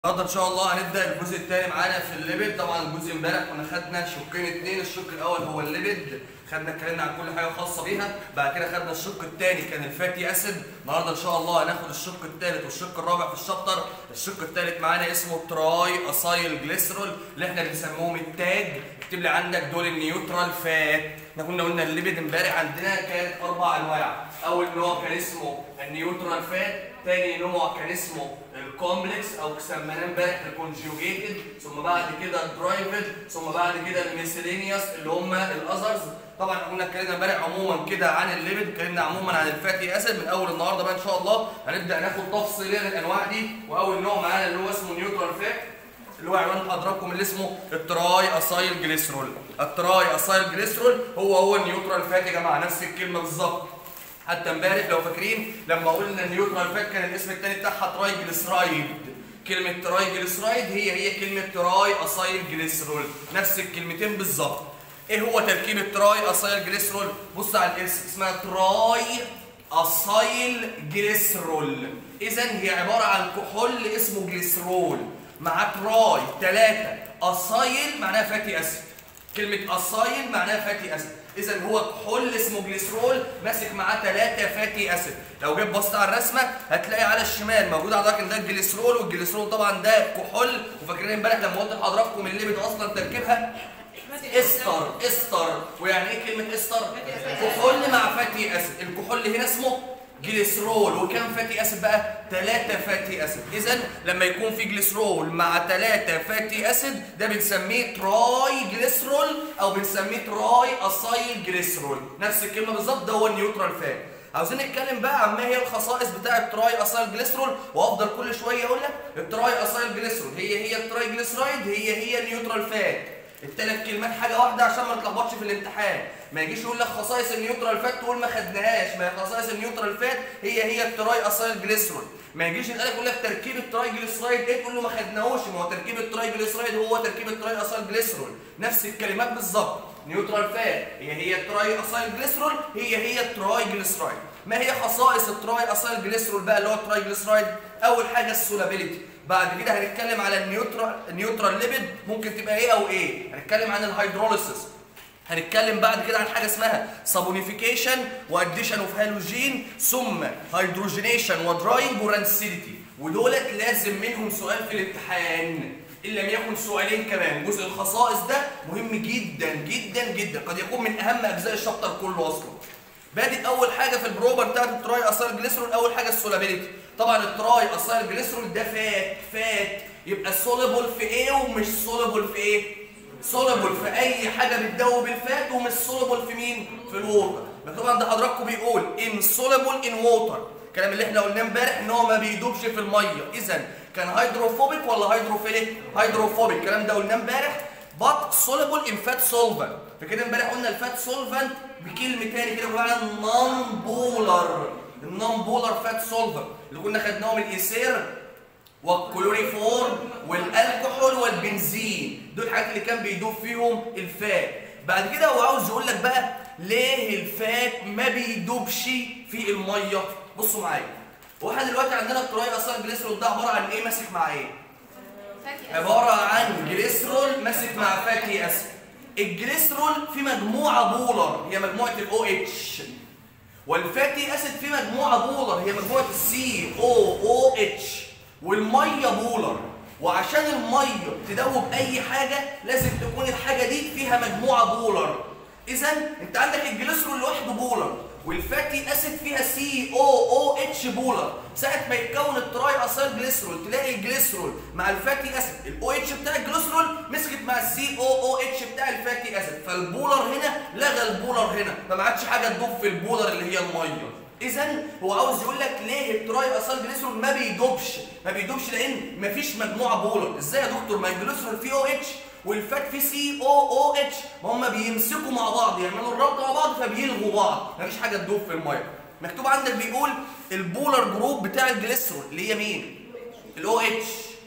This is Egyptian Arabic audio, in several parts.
النهارده ان شاء الله هنبدا الجزء الثاني معانا في الليبيد طبعا الجزء امبارح كنا خدنا شقين اثنين الشق الاول هو الليبيد خدنا اتكلمنا عن كل حاجه خاصه بيها بعد كده خدنا الشق الثاني كان الفاتي اسيد النهارده ان شاء الله هناخد الشق الثالث والشق الرابع في الشابتر الشق الثالث معانا اسمه تراي اسايل جليسرول اللي احنا بنسموهم التاج اكتب لي عندك دول النيوترال فات احنا كنا قلنا الليبيد امبارح عندنا كانت اربع انواع اول نوع كان اسمه النيوترال فات تاني نوع كان اسمه الكومبلكس او سميناه امبارح الكونجوجيتد ثم بعد كده الدرايفد ثم بعد كده الميسيلينيوس اللي هم الاذرز طبعا قلنا اتكلمنا امبارح عموما كده عن الليبيد اتكلمنا عموما عن الفاتي اسيد من اول النهارده بقى ان شاء الله هنبدا ناخد تفصيليا الانواع دي واول نوع معانا اللي هو اسمه نيوترال فات اللي هو عنوان حضراتكم اللي اسمه التراي اسايل جليسرول التراي اسايل جليسرول هو هو النيوترال فات يا جماعه نفس الكلمه بالظبط حتى امبارح لو فاكرين لما قلنا النيوترال فات كان الاسم الثاني بتاعها تراي جليسرايد كلمة تراي جليسرايد هي هي كلمة تراي اسايل جليسرول نفس الكلمتين بالظبط ايه هو تركيب التراي اسايل جليسرول بص على الاسم اسمها تراي اسايل جليسرول اذا هي عبارة عن كحول اسمه جليسرول مع تراي ثلاثة اسايل معناها فاتي اسيد كلمة اسايل معناها فاتي اسيد اذا هو كحول اسمه جليسرول ماسك معاه ثلاثة فاتي اسيد لو جيت بصيت على الرسمه هتلاقي على الشمال موجود حضرتك ان ده الجليسرول والجليسرول طبعا ده كحول وفاكرين امبارح لما قلت لحضراتكم الليبيد اصلا تركيبها استر استر ويعني ايه كلمه استر كحول مع فاتي اسيد الكحول هنا اسمه جليسرول وكم فاتي اسيد بقى؟ 3 فاتي اسيد، إذا لما يكون في جليسرول مع 3 فاتي اسيد ده بنسميه تراي جليسرول أو بنسميه تراي أسايل جليسرول، نفس الكلمة بالظبط ده هو النيوترال فات. عاوزين نتكلم بقى عن ما هي الخصائص بتاع التراي اسايل جليسرول وافضل كل شويه اقول لك التراي اسايل جليسرول هي هي التراي جليسرايد هي هي النيوترال فات. الثلاث كلمات حاجه واحده عشان ما نتلخبطش في الامتحان ما يجيش يقول لك خصائص النيوترال فات تقول ما خدناهاش ما هي خصائص النيوترال فات هي هي التراي اسايل جليسرول ما يجيش يسالك يقول لك تركيب التراي جليسرايد ايه تقول له ما خدناهوش ما هو تركيب التراي جليسرايد هو تركيب التراي اسايل جليسرول نفس الكلمات بالظبط نيوترال فات هي هي التراي اسايل جليسرول هي هي التراي جليسرايد ما هي خصائص التراي اسايل جليسرول بقى اللي هو التراي جليسرايد اول حاجه السولابيليتي بعد كده هنتكلم على النيوترال النيوترال ليبيد ممكن تبقى ايه او ايه هنتكلم عن الهيدروليسيس هنتكلم بعد كده عن حاجه اسمها سابونيفيكيشن واديشن اوف هالوجين ثم هيدروجينيشن ودراينج ورانسيديتي ودولت لازم منهم سؤال في الامتحان ان لم يكن سؤالين كمان جزء الخصائص ده مهم جدا جدا جدا قد يكون من اهم اجزاء الشابتر كله اصلا بادئ اول حاجه في البروبر بتاعت التراي اسايل جليسرول اول حاجه السولابيليتي طبعا التراي اسايل جليسرول ده فات فات يبقى سوليبل في ايه ومش سوليبل في ايه سوليبل في اي حاجه بتدوب الفات ومش سوليبل في مين في الووتر طبعا ده حضراتكم بيقول ان سوليبل ان ووتر الكلام اللي احنا قلناه امبارح ان هو ما بيدوبش في الميه اذا كان هيدروفوبيك ولا هيدروفيليك هيدروفوبيك الكلام ده قلناه امبارح but soluble in fat solvent فكده امبارح قلنا الفات سولفنت بكلمه تاني كده بمعنى نون بولر النون بولر فات سولفنت اللي كنا خدناهم الايثير والكلوريفورم والالكحول والبنزين دول الحاجات اللي كان بيدوب فيهم الفات بعد كده هو عاوز يقول لك بقى ليه الفات ما بيدوبش في الميه بصوا معايا واحنا دلوقتي عندنا التراي اصلا جليسرول ده عباره عن ايه ماسك مع ايه عباره عن جليسرول ماسك مع فاتي اسيد الجليسرول في مجموعه بولر هي مجموعه الاو اتش والفاتي اسيد في مجموعه بولر هي مجموعه السي او او اتش والميه بولر وعشان الميه تدوب اي حاجه لازم تكون الحاجه دي فيها مجموعه بولر اذا انت عندك الجليسرول لوحده بولر والفاتي اسيد فيها سي او او اتش بولر ساعه ما يتكون التراي اسايل جليسرول تلاقي الجليسرول مع الفاتي اسيد الاو اتش بتاع الجليسرول مسكت مع السي او او اتش بتاع الفاتي اسيد فالبولر هنا لغى البولر هنا فما عادش حاجه تدوب في البولر اللي هي الميه اذا هو عاوز يقول لك ليه التراي اسايل جليسرول ما بيدوبش ما بيدوبش لان مفيش مجموعه بولر ازاي يا دكتور ما الجليسرول فيه او اتش والفات في سي او او اتش ما هم بيمسكوا مع بعض يعملوا الربط مع بعض فبيلغوا بعض مفيش حاجه تدوب في الميه مكتوب عندك بيقول البولر جروب بتاع الجليسرول اللي هي مين الاو اتش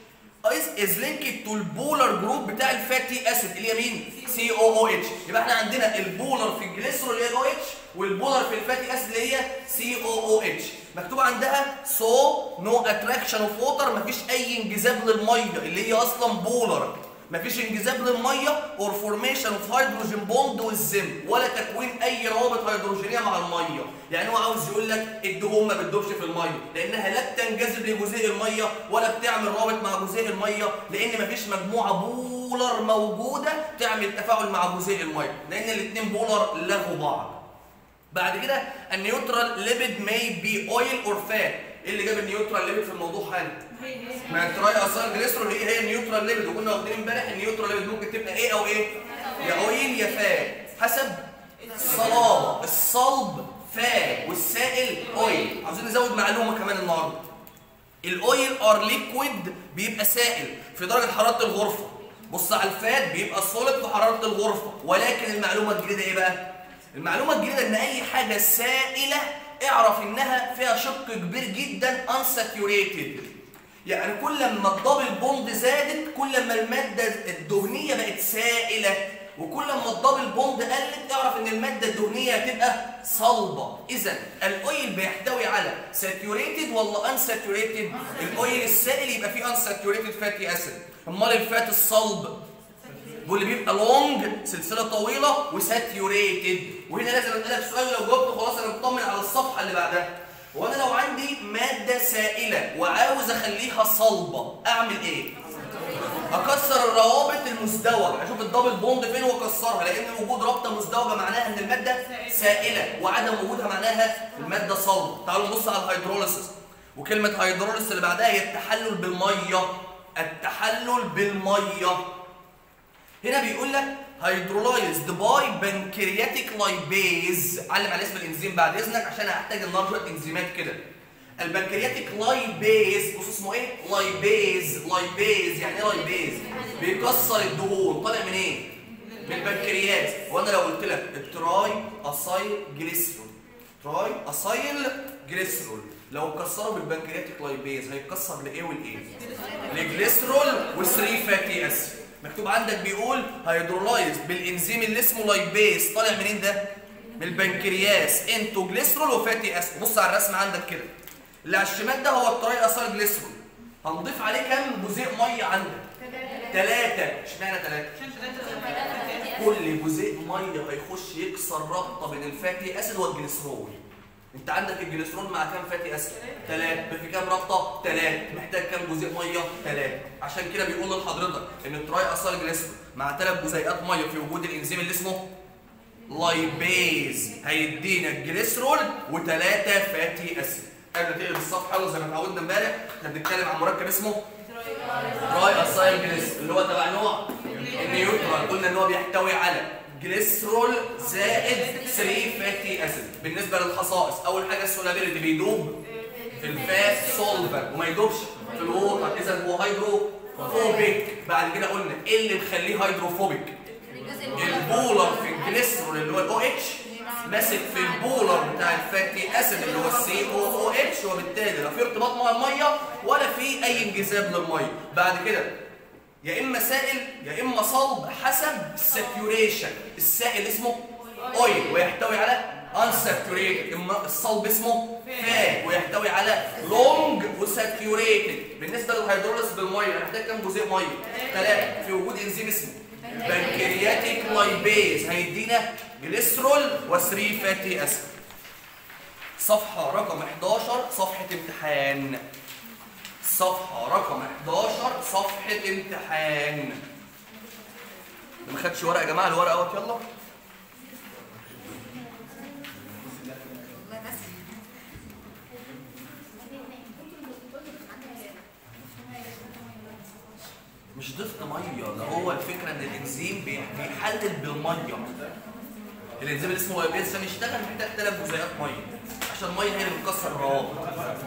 از لينكد تو البولر جروب بتاع الفاتي اسيد اللي هي مين سي او او اتش يبقى احنا عندنا البولر في الجليسرول اللي هي او اتش والبولر في الفاتي اسيد اللي هي سي او او اتش مكتوب عندها سو نو اتراكشن اوف ووتر مفيش اي انجذاب للميه اللي هي اصلا بولر مفيش انجذاب للميه اور فورميشن اوف هيدروجين بوند والزم ولا تكوين اي روابط هيدروجينيه مع الميه يعني هو عاوز يقول لك الدهون ما بتدوبش في الميه لانها لا بتنجذب لجزيء الميه ولا بتعمل رابط مع جزيء الميه لان مفيش مجموعه بولر موجوده تعمل تفاعل مع جزيء الميه لان الاثنين بولر لغوا بعض بعد كده النيوترال ليبيد ماي بي اويل اور فات ايه اللي جاب النيوترال ليبيد في الموضوع حالا ما التراي اصلا جليسرول هي هي النيوترال ليبيد وكنا واخدين امبارح النيوترال ليبيد ممكن تبقى ايه او ايه يا اويل يا فات حسب الصلابه الصلب فات والسائل اويل عاوزين نزود معلومه كمان النهارده الاويل ار ليكويد بيبقى سائل في درجه حراره الغرفه بص على الفات بيبقى سوليد في حراره الغرفه ولكن المعلومه الجديده ايه بقى المعلومه الجديده ان اي حاجه سائله اعرف انها فيها شق كبير جدا unsaturated يعني كل ما الدبل بوند زادت كل ما الماده الدهنيه بقت سائله وكل ما الدبل بوند قلت اعرف ان الماده الدهنيه هتبقى صلبه اذا الاويل بيحتوي على ساتوريتد ولا انساتوريتد الاويل السائل يبقى فيه انساتوريتد فاتي اسيد امال الفات الصلب واللي بيبقى لونج سلسله طويله وساتيوريتد وهنا لازم اسالك سؤال لو جاوبته خلاص انا مطمن على الصفحه اللي بعدها وانا لو عندي ماده سائله وعاوز اخليها صلبه اعمل ايه اكسر الروابط المزدوجه اشوف الدبل بوند فين واكسرها لان وجود رابطه مزدوجه معناها ان الماده سائله وعدم وجودها معناها الماده صلبه تعالوا نبص على الهيدروليسيس وكلمه هيدروليسيس اللي بعدها هي التحلل بالميه التحلل بالميه هنا بيقول لك هيدرولايزد باي بنكرياتيك لايبيز علم على اسم الانزيم بعد اذنك عشان هحتاج النهارده شويه انزيمات كده البنكرياتيك لايبيز بص اسمه ايه لايبيز لايبيز يعني ايه لايبيز بيكسر الدهون طالع من ايه من البنكرياس وانا لو قلت لك التراي اسايل جليسرول تراي اسايل جليسرول لو كسروا بالبنكرياتيك لايبيز هيتكسر لايه والايه لجليسرول و3 فاتي اسيد مكتوب عندك بيقول هيدرولايز بالانزيم اللي اسمه لايبيز طالع منين ده؟ من البنكرياس انتو جليسرول وفاتي اسيد بص على الرسم عندك كده اللي على الشمال ده هو التراي اسايل جليسرول هنضيف عليه كام جزيء ميه عندك؟ ثلاثة اشمعنى ثلاثة؟ كل جزيء ميه هيخش يكسر رابطة بين الفاتي اسيد والجليسرول انت عندك الجليسرول مع كام فاتي اسيد؟ ثلاثة في كام رابطة؟ ثلاثة محتاج كام جزيء ميه؟ ثلاثة عشان كده بيقول لحضرتك ان التراي اسايل جليسرول مع ثلاث جزيئات ميه في وجود الانزيم اللي اسمه لايبيز هيدينا الجليسرول وثلاثة فاتي اسيد قبل ما تقلب الصفحة يلا زي ما اتعودنا امبارح احنا بنتكلم عن مركب اسمه تراي اسايل جليسرول اللي هو تبع نوع النيوترال قلنا ان هو بيحتوي على جليسرول زائد 3 فاتي اسيد بالنسبه للخصائص اول حاجه السولابيليتي بيدوب في الفات سولفر وما يدوبش في الووتر اذا هو هيدروفوبيك بعد كده قلنا ايه اللي مخليه هيدروفوبيك البولر في الجليسرول اللي هو الاو اتش ماسك في البولر بتاع الفاتي اسيد اللي هو السي او او اتش وبالتالي لا في ارتباط مع الميه ولا في اي انجذاب للميه بعد كده يا اما سائل يا اما صلب حسب الساتيوريشن السائل اسمه اويل ويحتوي على unsaturated اما الصلب اسمه فات ويحتوي على لونج وساتيوريتد بالنسبه للهيدروليس بالميه هنحتاج كام جزيء ميه؟ ثلاثه في وجود انزيم اسمه بنكرياتيك لايبيز هيدينا جليسرول و3 فاتي اسيد صفحه رقم 11 صفحه امتحان صفحة رقم 11 صفحة امتحان اللي ما خدش ورقة يا جماعة الورقة اهوت يلا مش ضفت ميه ده هو الفكره ان الانزيم بي- بيحلل بالميه الانزيم اللي اسمه وايبيز عشان يشتغل محتاج ثلاث جزيئات ميه عشان الميه هي اللي بتكسر الروابط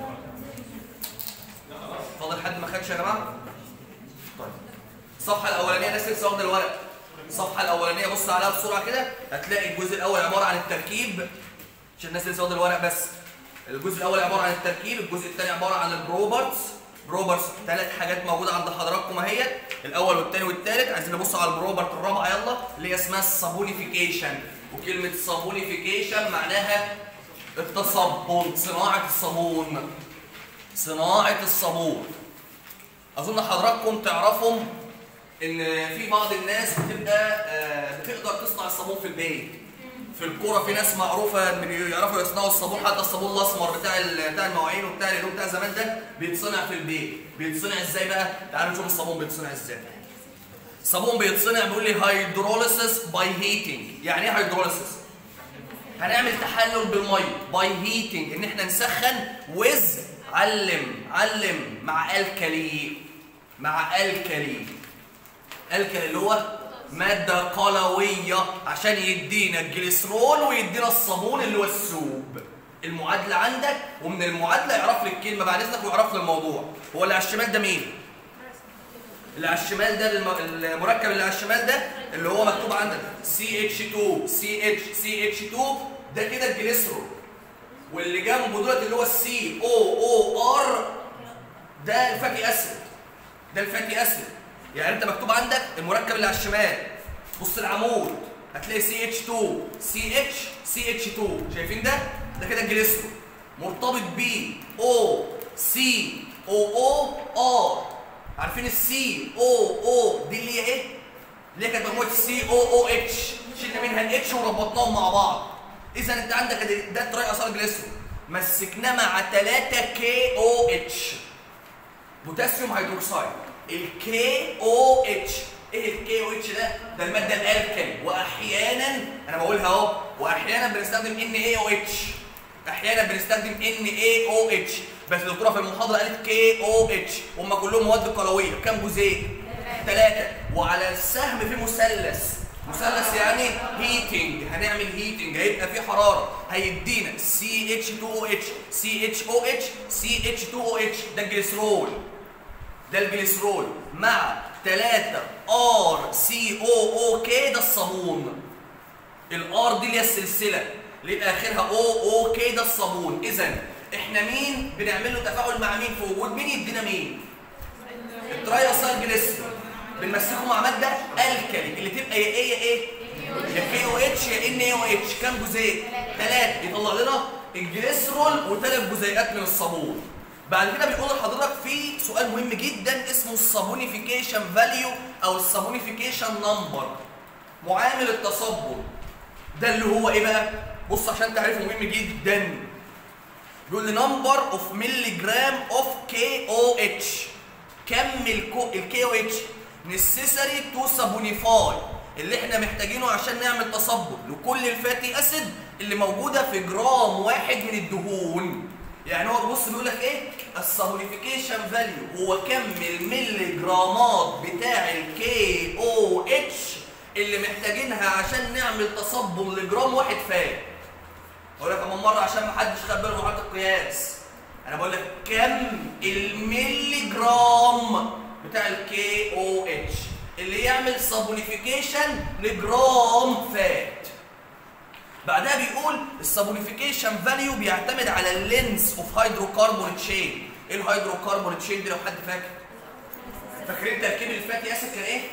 فاضل حد ما خدش يا جماعه؟ طيب الصفحه الاولانيه ناس لسه واخده الورق الصفحه الاولانيه بص عليها بسرعه كده هتلاقي الجزء الاول عباره عن التركيب عشان الناس لسه واخده الورق بس الجزء الاول عباره عن التركيب الجزء الثاني عباره عن البروبرتس بروبرتس ثلاث حاجات موجوده عند حضراتكم اهيت الاول والثاني والثالث عايزين نبص على البروبرت الرابعه يلا اللي هي اسمها الصابونيفيكيشن وكلمه صابونيفيكيشن معناها التصبن صناعة الصابون صناعة الصابون أظن حضراتكم تعرفوا إن في بعض الناس بتبقى آه، بتقدر تصنع الصابون في البيت في الكورة في ناس معروفة إن يعرفوا يصنعوا الصابون حتى الصابون الأسمر بتاع ال- بتاع المواعين وبتاع الهدوم بتاع زمان ده بيتصنع في البيت بيتصنع إزاي بقى؟ تعالوا نشوف الصابون بيتصنع إزاي الصابون بيتصنع بيقول لي هيدروليسيس باي هيتنج يعني ايه هيدروليسيس هنعمل تحلل بالميه باي هيتنج ان احنا نسخن وز علم علم مع الكلي مع الكلي الكلي اللي هو ماده قلويه عشان يدينا الجليسرول ويدينا الصابون اللي هو السوب المعادله عندك ومن المعادله يعرف لي الكلمه بعد اذنك ويعرف لي الموضوع هو اللي على الشمال ده مين اللي على الشمال ده الم- المركب اللي على الشمال ده اللي هو مكتوب عندك CH2 CH CH2 ده كده الجليسرول واللي جنبه دلوقتي اللي هو السي او او ار ده الفاتي اسيد ده الفاتي اسيد يعني انت مكتوب عندك المركب اللي على الشمال بص العمود هتلاقي CH2 CH CH2 شايفين ده ده كده الجليسرول مرتبط بيه O C O O R عارفين السي او او دي اللي هي ايه؟ اللي هي كانت مجموعه سي او او اتش شلنا منها الاتش وربطناهم مع بعض اذا انت عندك ادي- ده تراي اثار جليسرول مسكناه مع 3 كي او اتش بوتاسيوم هيدروكسيد الكي او اتش ايه الكي او اتش ده؟ ده الماده الالكلي واحيانا انا بقولها اهو واحيانا بنستخدم ان اي او اتش احيانا بنستخدم ان اي او اتش بس الدكتوره في المحاضره قالت كي او اتش هم كلهم مواد قلويه كام جزيء؟ ثلاثه وعلى السهم في مثلث مثلث يعني هيتنج هنعمل هيتنج هيبقى في حراره هيدينا سي اتش 2 او اتش سي اتش او اتش سي اتش 2 او اتش ده الجليسرول ده الجليسرول مع 3 ار سي او او كي ده الصابون الار دي اللي هي السلسله اللي يبقى اخرها او او كي ده الصابون اذا احنا مين بنعمل له تفاعل مع مين في وجود مين يدينا مين الترايوسال جليسرول بنمسكه مع ماده الكلي اللي تبقى يا ايه يا ايه يا كي او اتش يا ان اي او اتش كام جزيء ثلاث يطلع لنا الجليسرول وثلاث جزيئات من الصابون بعد كده بيقول لحضرتك في سؤال مهم جدا اسمه الصابونيفيكيشن فاليو او الصابونيفيكيشن نمبر معامل التصبن ده اللي هو ايه بقى بص عشان تعرفه مهم جدا بيقول لي نمبر اوف ملي جرام اوف كي او اتش كم الكي او اتش نسيسري تو سابونيفاي اللي احنا محتاجينه عشان نعمل تصبن لكل الفاتي اسيد اللي موجوده في جرام واحد من الدهون يعني هو بص بيقول لك ايه السابونيفيكيشن فاليو هو كم الملي جرامات بتاع الكي او اتش اللي محتاجينها عشان نعمل تصبن لجرام واحد فات اقول لك كمان مره عشان ما حدش خد باله من حركه القياس انا بقول لك كم الملي جرام بتاع الكي او اتش اللي يعمل سابونيفيكيشن لجرام فات بعدها بيقول السابونيفيكيشن فاليو بيعتمد على اللينس اوف هيدروكربون تشين ايه الهيدروكربون تشين دي لو حد فاكر فاكرين تركيب الفاتي اسيد كان ايه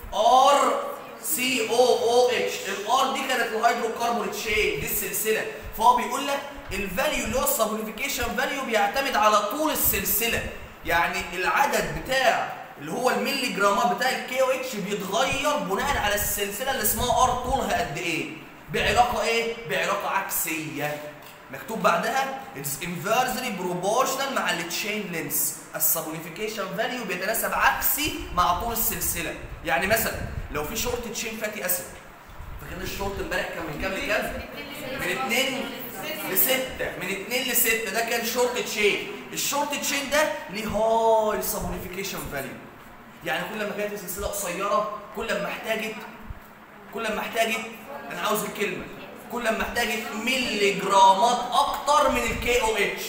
ار سي او او اتش الار دي كانت الهيدروكربون تشين دي السلسله فهو بيقول لك الفاليو اللي هو السابونيفيكيشن فاليو بيعتمد على طول السلسله يعني العدد بتاع اللي هو الملي جرامات بتاع الكي او اتش بيتغير بناء على السلسله اللي اسمها ار طولها قد ايه بعلاقه ايه بعلاقه عكسيه مكتوب بعدها it's inversely proportional مع التشين لينس السابونيفيكيشن فاليو بيتناسب عكسي مع طول السلسله يعني مثلا لو في شورت تشين فاتي اسيد فاكرين الشورت امبارح كان من كام لكام من 2 ل 6 من 2 ل 6 ده كان شورت تشين الشورت تشين ده ليه هاي سابونيفيكيشن فاليو يعني كل ما كانت السلسله قصيره كل ما احتاجت كل ما احتاجت انا عاوز الكلمه كل ما احتاجت ملي جرامات اكتر من الكي او اتش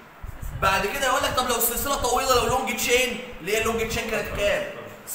بعد كده يقول لك طب لو السلسله طويله لو لونج تشين اللي هي اللونج تشين كانت كام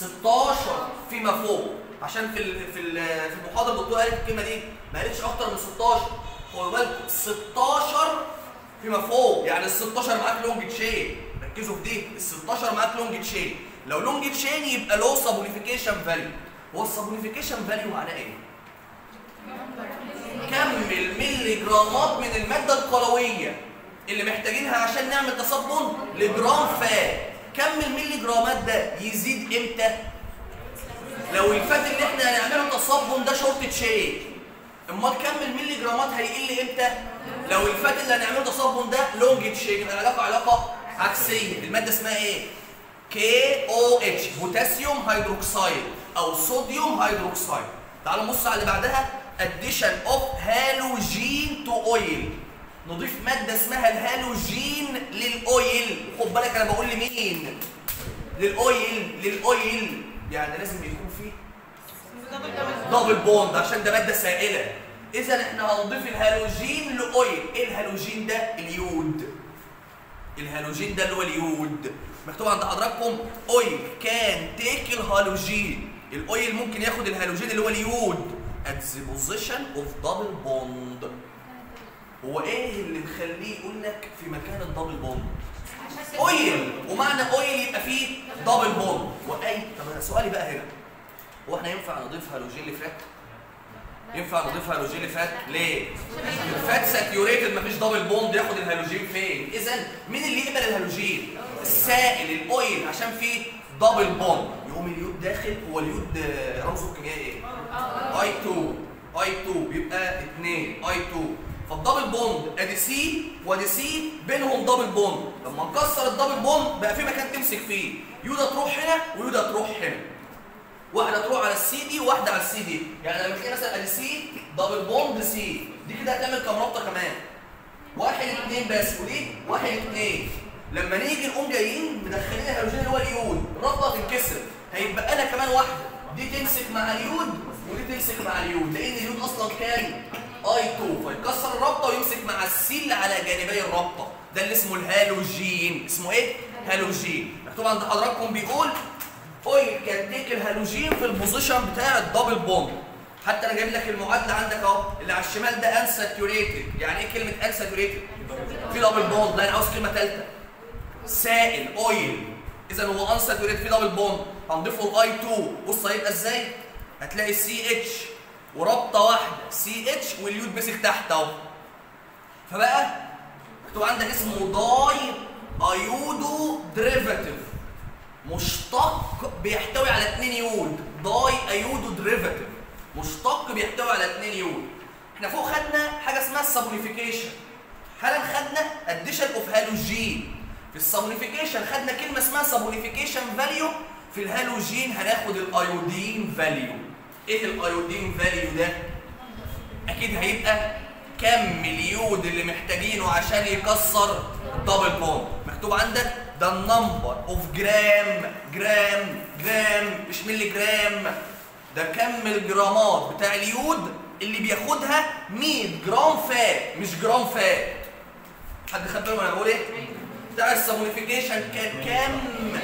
16 فيما فوق عشان في ال في ال في المحاضره الدكتوره قالت الكلمه دي ما قالتش اكتر من 16 خدوا بالكم 16 فيما فوق يعني ال 16 معاك لونج تشين ركزوا في دي ال 16 معاك لونج تشين لو لونج تشين يبقى لو سابونيفيكيشن فاليو هو السابونيفيكيشن فاليو معناه ايه؟ كم الملي جرامات من الماده القلويه اللي محتاجينها عشان نعمل تصبن لجرام فات كم الملي جرامات ده يزيد امتى لو الفات اللي احنا هنعمله تصبن ده شورت شيك امال كم الملي جرامات هيقل امتى لو الفات اللي هنعمله تصبن ده لونج تشين يبقى العلاقه علاقه عكسيه الماده اسمها ايه كي او اتش بوتاسيوم هيدروكسيد او صوديوم هيدروكسيد تعالوا نبص على اللي بعدها اديشن اوف هالوجين تو اويل نضيف ماده اسمها الهالوجين للاويل خد بالك انا بقول لمين للاويل للاويل يعني لازم يكون فيه دبل بوند عشان ده ماده سائله اذا احنا هنضيف الهالوجين لاويل ايه الهالوجين ده اليود الهالوجين ده اللي هو اليود مكتوب عند حضراتكم اويل كان تيك الهالوجين الاويل ممكن ياخد الهالوجين اللي هو اليود at the position of double bond هو ايه اللي مخليه يقول لك في مكان الدبل بوند اويل ومعنى اويل يبقى فيه دبل بوند واي طب أنا سؤالي بقى هنا هو احنا ينفع نضيف هالوجين لفات ينفع نضيف هالوجين لفات ليه الفات ساتيوريتد مفيش دبل بوند ياخد الهالوجين فين اذا مين اللي يقبل الهالوجين السائل الاويل عشان فيه دبل بوند يقوم اليود داخل هو اليود آه، رمزه الكيميائي ايه اي 2 اي 2 بيبقى 2 اي 2 فالدبل بوند ادي سي وادي سي بينهم دبل بوند لما نكسر الدبل بوند بقى في مكان تمسك فيه يودا تروح هنا ويودا تروح هنا واحده تروح على السي دي وواحده على السي دي يعني لما تلاقي مثلا ادي سي دبل بوند سي دي كده هتعمل كام رابطه كمان واحد اتنين بس ودي واحد اتنين لما نيجي نقوم جايين مدخلين الهيدروجين اللي هو اليود الرابطه تنكسر هيبقى لها كمان واحده دي تمسك مع اليود ودي تمسك مع اليود لان اليود اصلا كان اي 2 فيكسر الرابطه ويمسك مع السي اللي على جانبي الرابطه ده اللي اسمه الهالوجين اسمه ايه هالوجين مكتوب عند حضراتكم بيقول اويل كان تيك الهالوجين في البوزيشن بتاع الدبل بوند حتى انا جايب لك المعادله عندك اهو اللي على الشمال ده انساتوريتد يعني ايه كلمه انساتوريتد في دبل بوند لا انا عاوز كلمه ثالثه سائل اويل اذا هو انساتوريتد في دبل بوند هنضيفه الاي 2 بص هيبقى ازاي هتلاقي سي اتش ورابطه واحده سي اتش واليود مسك تحت اهو فبقى مكتوب عندك اسمه داي ايودو ديريفاتيف مشتق بيحتوي على 2 يود داي ايودو ديريفاتيف مشتق بيحتوي على 2 يود احنا فوق خدنا حاجه اسمها السابونيفيكيشن حالا خدنا اديشن اوف هالوجين في السابونيفيكيشن خدنا كلمه اسمها سابونيفيكيشن فاليو في الهالوجين هناخد الايودين فاليو ايه الايودين فاليو ده اكيد هيبقى كم اليود اللي محتاجينه عشان يكسر دبل بوند مكتوب عندك ده النمبر اوف جرام جرام جرام مش ملي جرام ده كم الجرامات بتاع اليود اللي بياخدها 100 جرام فات مش جرام فات حد خد باله انا بقول ايه بتاع السابونيفيكيشن كان كم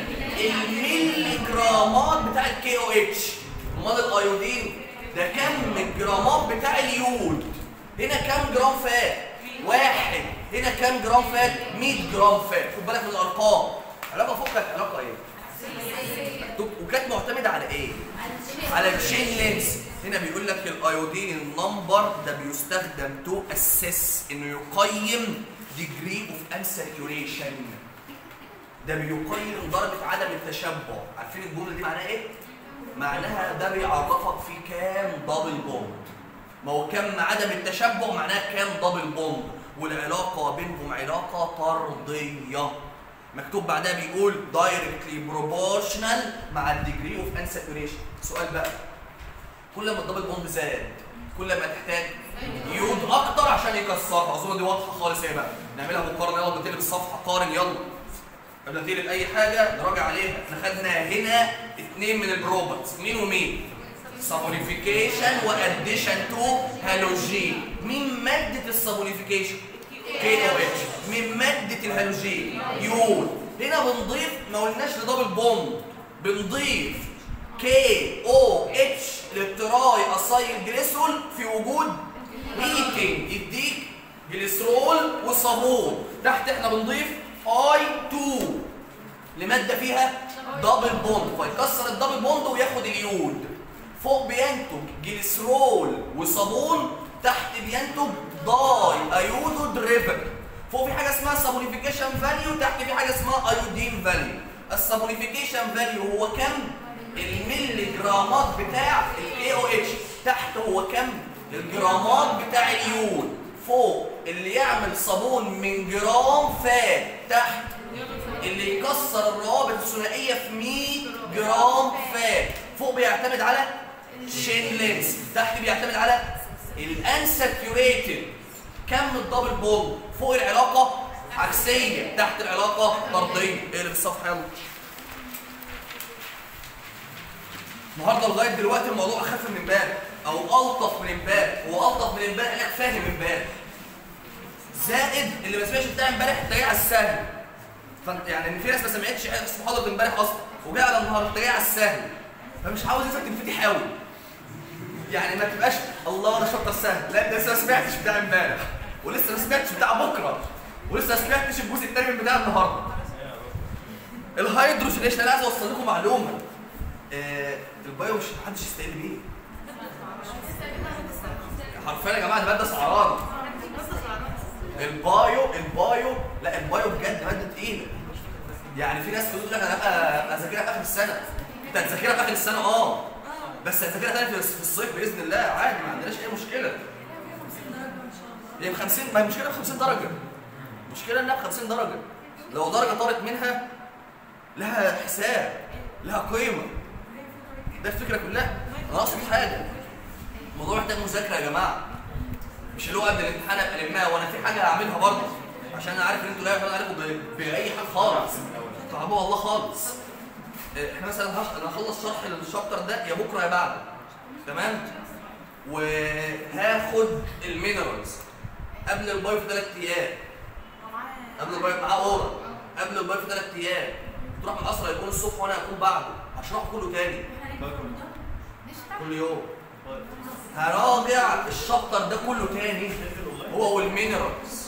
الملي جرامات بتاع الكي او اتش امال الايودين ده كم الجرامات بتاع اليود هنا كام جرام فات واحد هنا كام جرام فات 100 جرام فات خد بالك من الارقام علاقه فوق كانت علاقه ايه مكتوب وكانت معتمده على ايه على الشين لينس هنا بيقول لك الايودين النمبر ده بيستخدم تو اسس انه يقيم degree of unsaturation ده بيقيم درجه عدم التشبع عارفين الجمله دي معناها ايه معناها ده بيعرفك في كام دبل بوند ما هو كم عدم التشبع معناها كام دبل بوند والعلاقه بينهم علاقه طرديه مكتوب بعدها بيقول دايركتلي بروبورشنال مع الديجري اوف انساتوريشن سؤال بقى كل ما الدبل بوند زاد كل ما تحتاج يود اكتر عشان يكسرها اظن دي واضحه خالص ايه بقى نعملها مقارنه يلا بنتقلب الصفحه قارن يلا قبل ما تقلب اي حاجه نراجع عليها احنا خدنا هنا اثنين من البروبرتس مين ومين سابونيفيكيشن واديشن تو هالوجين مين ماده السابونيفيكيشن كي او اتش من ماده الهالوجين يود هنا بنضيف ما قلناش لدبل بوند بنضيف كي او اتش للتراي اسايل جليسرول في وجود هيتنج يديك جليسرول وصابون تحت احنا بنضيف اي 2 لماده فيها دبل بوند فيكسر الدبل بوند وياخد اليود فوق بينتج جليسرول وصابون تحت بينتج داي ايودو دريفن فوق في حاجه اسمها سابونيفيكيشن فاليو تحت في حاجه اسمها ايودين فاليو السابونيفيكيشن فاليو هو كم الملي جرامات بتاع الاي او اتش تحت هو كم الجرامات بتاع اليود فوق اللي يعمل صابون من جرام فات تحت اللي يكسر الروابط الثنائيه في 100 جرام فات فوق بيعتمد على شين لينس تحت بيعتمد على الانساتيوريتد كم الدبل بوند فوق العلاقه عكسيه تحت العلاقه طرديه اقلب الصفحه يلا النهارده لغايه دلوقتي الموضوع اخف من امبارح او الطف من امبارح هو الطف من امبارح انك فاهم امبارح زائد اللي ما سمعش بتاع امبارح انت جاي على السهل فانت يعني ان في ناس ما سمعتش محاضره امبارح اصلا وجاي على النهارده انت جاي على السهل فمش عاوز اسمك تنفتح قوي يعني ما تبقاش الله ده شطه سهل لا انت لسه ما سمعتش بتاع امبارح ولسه ما سمعتش بتاع بكره ولسه ما سمعتش الجزء الثاني من بتاع النهارده الهيدروجينيشن انا عايز اوصل لكم معلومه آه البايو مش محدش يستقل بيه حرفيا يا جماعه ده ماده سعران البايو البايو لا البايو بجد ماده تقيله يعني في ناس بتقول لك انا هبقى اذاكرها في اخر السنه انت هتذاكرها في اخر السنه اه بس هتذاكرها تاني في في الصيف باذن الله عادي ما عندناش اي مشكله هي ب 50 ما هي المشكله ب 50 درجه المشكله انها ب 50 درجه لو درجه طارت منها لها حساب لها قيمه ده الفكره كلها انا اقصد حاجه الموضوع محتاج مذاكره يا جماعه مش اللي هو قبل الامتحان ابقى المها وانا في حاجه هعملها برضه عشان انا عارف ان انتوا لا يعتمد عليكم ب- باي حاجه خالص صعبوها والله خالص احنا مثلا هش- انا هخلص شرح للشابتر ده يا بكره يا بعده تمام وهاخد المينرالز قبل البايو في ثلاث ايام قبل البايو معاه اورا قبل البايو في ثلاث ايام تروح من العصر هيكون الصبح وانا هكون بعده هشرحه كله تاني كل يوم هراجع الشابتر ده كله تاني هو والمينرالز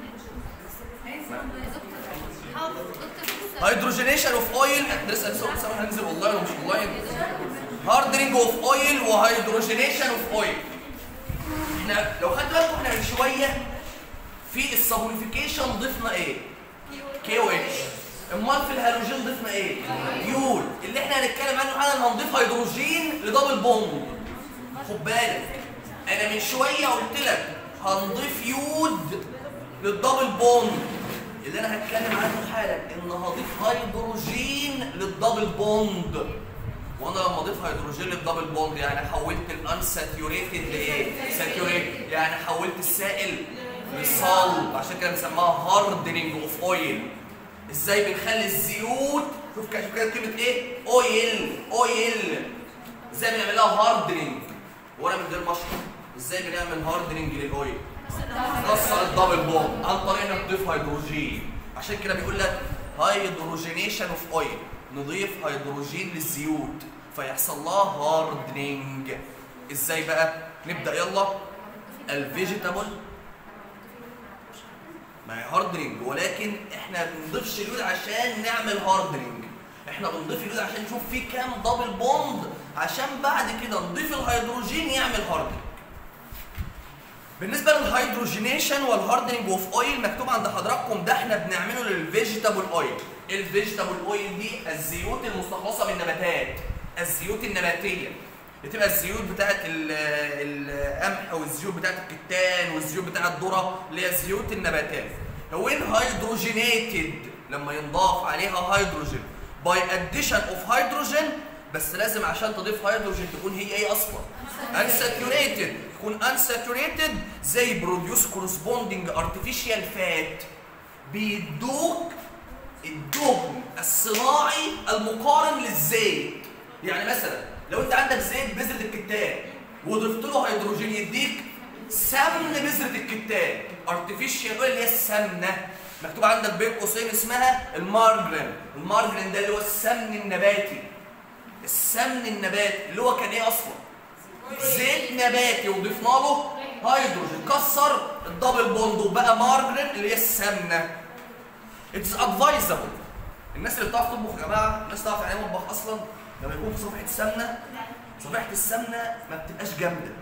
هيدروجينيشن اوف اويل لسه لسه لسه هننزل والله ولا مش اونلاين هاردرنج اوف اويل وهيدروجينيشن اوف اويل احنا لو خدت بالكم احنا من شويه في السابونيفيكيشن ضفنا ايه؟ كي او اتش امال في الهالوجين ضفنا ايه؟ يول اللي احنا هنتكلم عنه حالا هنضيف هيدروجين لدبل بوند خد بالك انا من شويه قلت لك هنضيف يود للدبل بوند اللي انا هتكلم عنه حالا ان هضيف هيدروجين للدبل بوند وانا لما اضيف هيدروجين للدبل بوند يعني حولت الانساتيوريتد لايه؟ ساتيوريتد يعني حولت السائل لصلب عشان كده بنسميها هاردنينج اوف اويل ازاي بنخلي الزيوت شوف كده شوف كده كلمه ايه؟ اويل اويل ازاي بنعمل لها هاردنينج وانا من غير مشروب ازاي بنعمل هاردنينج للاويل؟ كسر الدبل بوند عن طريق انك تضيف هيدروجين عشان كده بيقول لك هيدروجينيشن اوف اويل نضيف هيدروجين للزيوت فيحصل لها هاردنينج ازاي بقى نبدا يلا الفيجيتابل ما هي هاردنينج ولكن احنا ما بنضيفش اليود عشان نعمل هاردنينج احنا بنضيف اليود عشان نشوف فيه كام دبل بوند عشان بعد كده نضيف الهيدروجين يعمل هاردنينج بالنسبه للهيدروجينيشن والهاردنينج اوف اويل مكتوب عند حضراتكم ده احنا بنعمله للفيجيتابل اويل الفيجيتابل اويل دي الزيوت المستخلصه من النباتات الزيوت النباتيه بتبقى الزيوت بتاعت ال- القمح والزيوت بتاعت الكتان والزيوت بتاعت الذره اللي هي زيوت النباتات وين هيدروجينيتد لما ينضاف عليها هيدروجين باي اديشن اوف هيدروجين بس لازم عشان تضيف هيدروجين تكون هي ايه اصلا unsaturated تكون unsaturated زي بروديوس كورسبوندينج ارتفيشال فات بيدوك الدهن الصناعي المقارن للزيت يعني مثلا لو انت عندك زيت بذره الكتان وضفت له هيدروجين يديك سمن بذره الكتان ارتفيشال اللي هي السمنه مكتوب عندك بين قوسين اسمها المارجرين المارجرين ده اللي هو السمن النباتي السمن النباتي اللي هو كان ايه اصلا زيت نباتي وضفنا له هيدروجين كسر الدبل بوند وبقى مارجرين اللي هي السمنه اتس ادفايزبل الناس اللي بتعرف تطبخ يا جماعه الناس تعرف يعني ايه مطبخ اصلا لما يكون في صفحه سمنه صفيحه السمنه ما بتبقاش جامده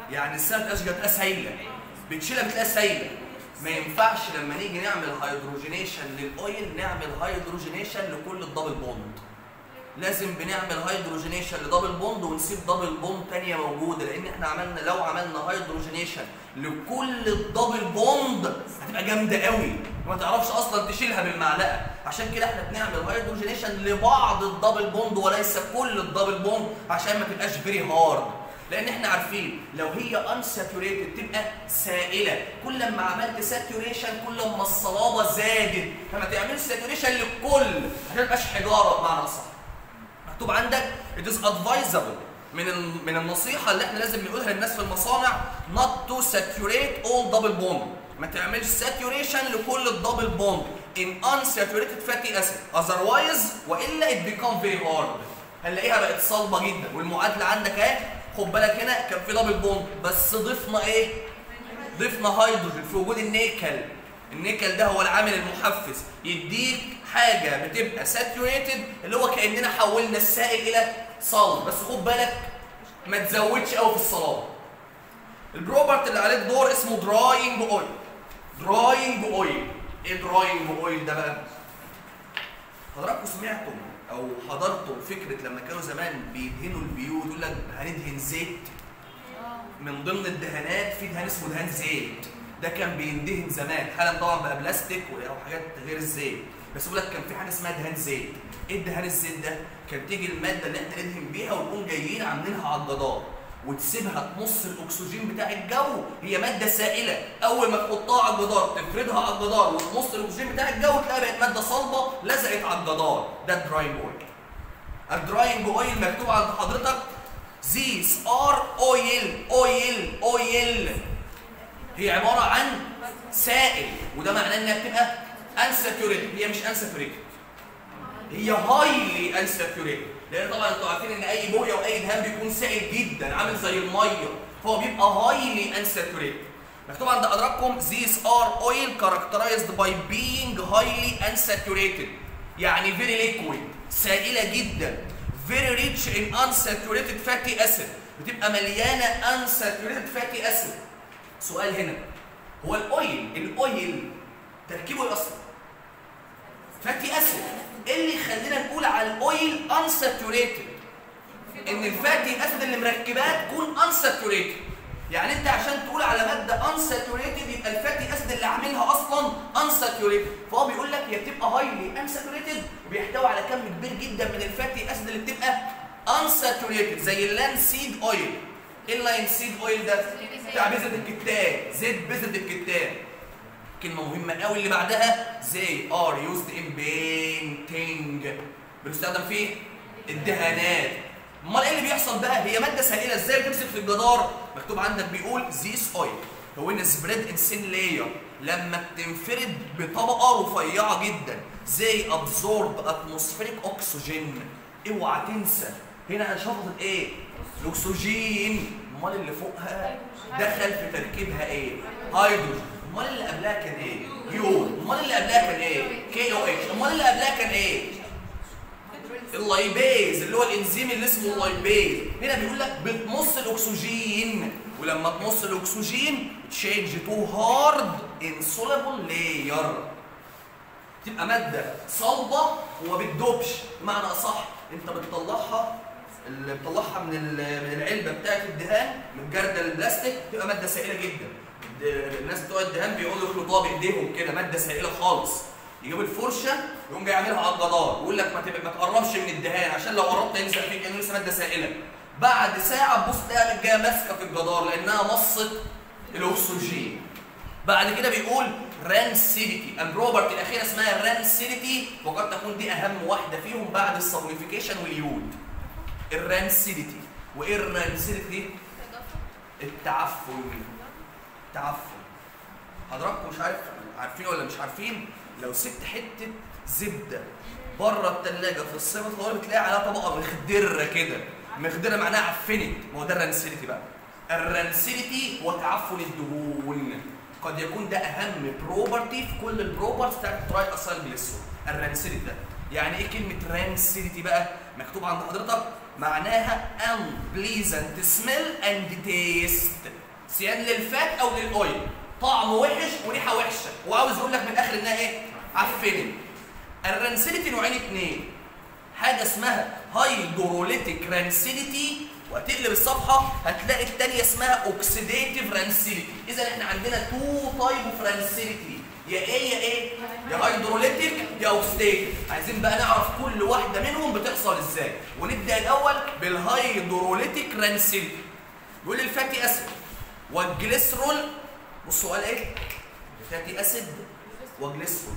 يعني السنه اشجع تبقى سايله بتشيلها بتلاقيها سايله ما ينفعش لما نيجي نعمل هيدروجينيشن للاويل نعمل هيدروجينيشن لكل الدبل بوند لازم بنعمل هيدروجينيشن لدبل بوند ونسيب دبل بوند تانية موجودة لأن احنا عملنا لو عملنا هيدروجينيشن لكل الدبل بوند هتبقى جامدة قوي وما تعرفش أصلا تشيلها بالمعلقة عشان كده احنا بنعمل هيدروجينيشن لبعض الدبل بوند وليس كل الدبل بوند عشان ما تبقاش فيري هارد لان احنا عارفين لو هي انساتوريتد تبقى سائله كل ما عملت ساتوريشن كل ما الصلابه زادت فما تعملش ساتوريشن للكل عشان ما تبقاش حجاره بمعنى اصح مكتوب عندك it is advisable من ال- من النصيحه اللي احنا لازم نقولها للناس في المصانع not to saturate all double bond ما تعملش saturation لكل الدبل بوند in unsaturated fatty acid otherwise والا it become very hard هنلاقيها بقت صلبه جدا والمعادله عندك اهي خد بالك هنا كان في دبل بوند بس ضفنا ايه؟ ضفنا هيدروجين في وجود النيكل النيكل ده هو العامل المحفز يديك حاجه بتبقى ساتوريتد اللي هو كاننا حولنا السائل الى صلب بس خد بالك ما تزودش قوي في الصلابه البروبرت اللي عليه الدور اسمه دراينج اويل دراينج اويل ايه دراينج اويل ده بقى حضراتكم سمعتم او حضرتم فكره لما كانوا زمان بيدهنوا البيوت يقول لك هندهن زيت من ضمن الدهانات في دهان اسمه دهان زيت ده كان بيندهن زمان حالا طبعا بقى بلاستيك او حاجات غير الزيت بس بيقول لك كان في حاجه اسمها دهان زيت ايه الدهان الزيت ده كان تيجي الماده اللي احنا ندهن بيها ونقوم جايين عاملينها على الجدار وتسيبها تمص الاكسجين بتاع الجو هي ماده سائله اول ما تحطها على الجدار تفردها على الجدار وتمص الاكسجين بتاع الجو تلاقيها بقت ماده صلبه لزقت على الجدار ده الدراينج اويل الدراينج اويل مكتوب عند حضرتك these are oil oil oil هي عباره عن سائل وده معناه انها بتبقى unsaturated هي مش unsaturated هي highly unsaturated لان طبعا انتوا عارفين ان اي بويه واي دهان بيكون سائل جدا عامل زي الميه فهو بيبقى highly unsaturated مكتوب عند حضراتكم these are oil characterized by being highly unsaturated يعني very liquid سائله جدا very rich in unsaturated fatty acid بتبقى مليانه unsaturated fatty acid سؤال هنا هو الاويل الاويل تركيبه ايه اصلا؟ فاتي اسيد ايه اللي يخلينا نقول على الاويل unsaturated ان الفاتي اسيد اللي مركباه تكون unsaturated يعني انت عشان تقول على ماده unsaturated يبقى الفاتي اسيد اللي عاملها اصلا unsaturated فهو بيقول لك هي بتبقى highly unsaturated وبيحتوي على كم كبير جدا من الفاتي اسيد اللي بتبقى unsaturated زي اللانسيد اويل ايه اللانسيد اويل ده؟ بتاع بذرة الكتان زيت بذرة الكتان كلمة مهمة قوي اللي بعدها they are used in painting بنستخدم في الدهانات امال ايه اللي بيحصل بقى هي ماده سائله ازاي بتمسك في الجدار مكتوب عندك بيقول this oil هو ان spread in thin layer لما بتنفرد بطبقه رفيعه جدا زي absorb atmospheric oxygen اوعى تنسى هنا هنشفط ايه الاكسجين امال اللي فوقها دخل في تركيبها ايه هيدروجين امال اللي قبلها كان ايه يود امال اللي قبلها كان ايه كي او اتش امال اللي قبلها كان ايه اللايبيز اللي هو الانزيم اللي اسمه اللايبيز هنا بيقول لك بتمص الاكسجين ولما تمص الاكسجين تشينج تو هارد انسولابل لاير تبقى ماده صلبه وما بتدوبش بمعنى اصح انت بتطلعها اللي بتطلعها من ال- من العلبه بتاعت الدهان من الجرده البلاستيك تبقى ماده سائله جدا الد- الناس بتوع الدهان بيقعدوا يخلطوها بايديهم كده ماده سائله خالص يجيب الفرشه يقوم جاي يعملها على الجدار يقول لك ما تبقى ما تقربش من الدهان عشان لو قربت يلزق فيك كانه لسه ماده سائله بعد ساعه تبص تلاقيها جايه ماسكه في الجدار لانها مصت الاكسجين بعد كده بيقول رانسيديتي البروبرتي الاخيره اسمها رانسيديتي وقد تكون دي اهم واحده فيهم بعد السبونيفيكيشن واليود الرانسيديتي وايه الرانسيديتي التعفن تعفن حضراتكم مش عارف عارفين ولا مش عارفين لو سبت حته زبده بره الثلاجه في الصيف الطويل بتلاقي عليها طبقه مخدره كده مخدره معناها عفنت ما هو ده الرانسيديتي بقى الرانسيديتي هو تعفن الدهون قد يكون ده اهم بروبرتي في كل البروبرتيز بتاعت التراي اسايل جليسرول الرانسيديتي ده يعني ايه كلمه رانسيديتي بقى مكتوب عند حضرتك معناها unpleasant smell and taste سيان للفات او للاويل طعم وحش وريحه وحشه وعاوز يقول لك من الاخر انها ايه عفنت الرنسيلتي نوعين اتنين حاجه اسمها هايدروليتيك رانسيليتي وهتقلب الصفحه هتلاقي الثانيه اسمها اوكسيديتيف رانسيليتي اذا احنا عندنا تو تايب اوف رانسيليتي يا ايه يا ايه يا هايدروليتيك يا اوكسيديتيف عايزين بقى نعرف كل واحده منهم بتحصل ازاي ونبدا الاول بالهايدروليتيك رانسيليتي يقول لي الفاتي اسيد والجليسرول بصوا قال ايه فاتي اسيد وجليسرول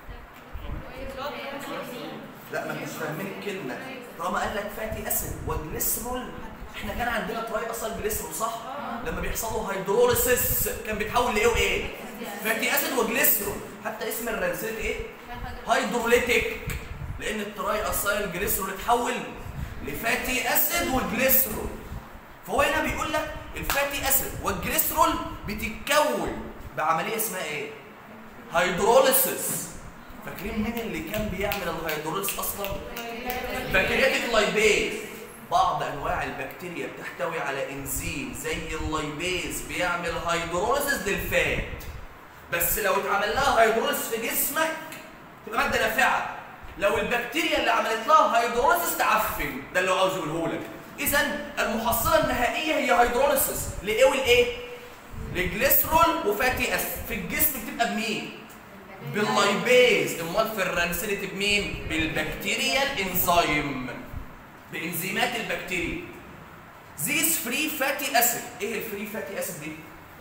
لا ما انتوش فاهمين الكلمه طالما قال لك فاتي اسيد وجليسرول احنا كان عندنا تراي اصل جليسرول صح لما بيحصل له هيدروليسيس كان بيتحول لايه وايه فاتي اسيد وجليسرول حتى اسم الرنسيت ايه هيدروليتيك لان التراي اصل جليسرول اتحول لفاتي اسيد وجليسرول فهو هنا بيقول لك الفاتي اسيد والجليسرول بتتكون بعمليه اسمها ايه هيدروليسيس فاكرين مين اللي كان بيعمل الهيدروليس اصلا بكتيرياتيك لايبيز بعض انواع البكتيريا بتحتوي على انزيم زي اللايبيز بيعمل هيدروليسيس للفات بس لو اتعمل لها هيدروليسيس في جسمك تبقى ماده نافعه لو البكتيريا اللي عملت لها هيدروليسيس تعفن ده اللي هو عاوز يقوله لك اذا المحصله النهائيه هي هيدروليسيس لايه والايه لجليسرول وفاتي اسيد في الجسم بتبقى بمين باللايبيز امال في الرانسيليتي بمين بالبكتيريا الانزيم بانزيمات البكتيريا زيس فري فاتي اسيد ايه الفري فاتي اسيد دي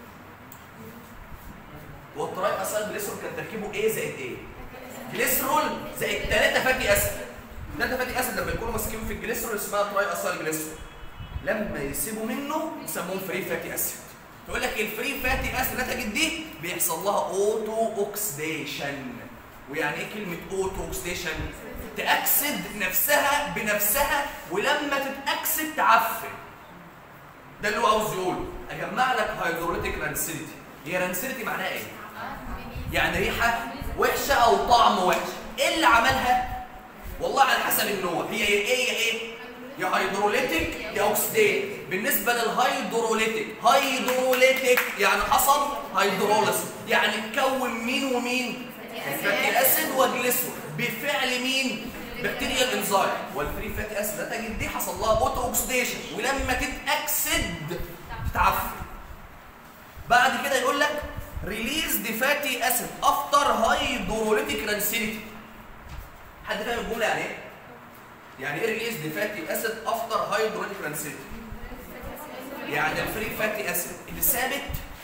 والتراي اسيد جليسرول كان تركيبه ايه زائد ايه جليسرول زائد 3 فاتي اسيد 3 فاتي اسيد لما يكونوا ماسكين في الجليسرول اسمها تراي اسيد جليسرول لما يسيبوا منه يسموهم فري فاتي اسيد تقول لك الفري فاتي اسيد نتجت دي بيحصل لها اوتو اوكسيديشن ويعني ايه كلمه اوتو اوكسيديشن تاكسد نفسها بنفسها ولما تتاكسد تعفن ده اللي هو عاوز يقوله اجمع لك هيدروليتيك رانسيليتي هي رانسيليتي معناها ايه يعني ريحه وحشه او طعم وحش ايه اللي عملها والله على حسب النوع هي ايه يا ايه يا هيدروليتيك يا اوكسيديت بالنسبه للهيدروليتيك هيدروليتيك يعني حصل هيدروليس يعني اتكون مين ومين فاتي اسيد وجليسرول بفعل مين بكتيريا الانزيم والفري فاتي اسيد نتجت دي حصل لها اوتو اوكسيديشن ولما تتاكسد تتعفن بعد كده يقول لك ريليز دي فاتي اسيد افتر هيدروليتيك رانسيليتي حد فاهم الجمله يعني ايه يعني ايه ريليز دي فاتي اسيد افتر هيدروليتيك رانسيليتي يعني الفري فاتي اسيد اللي ثابت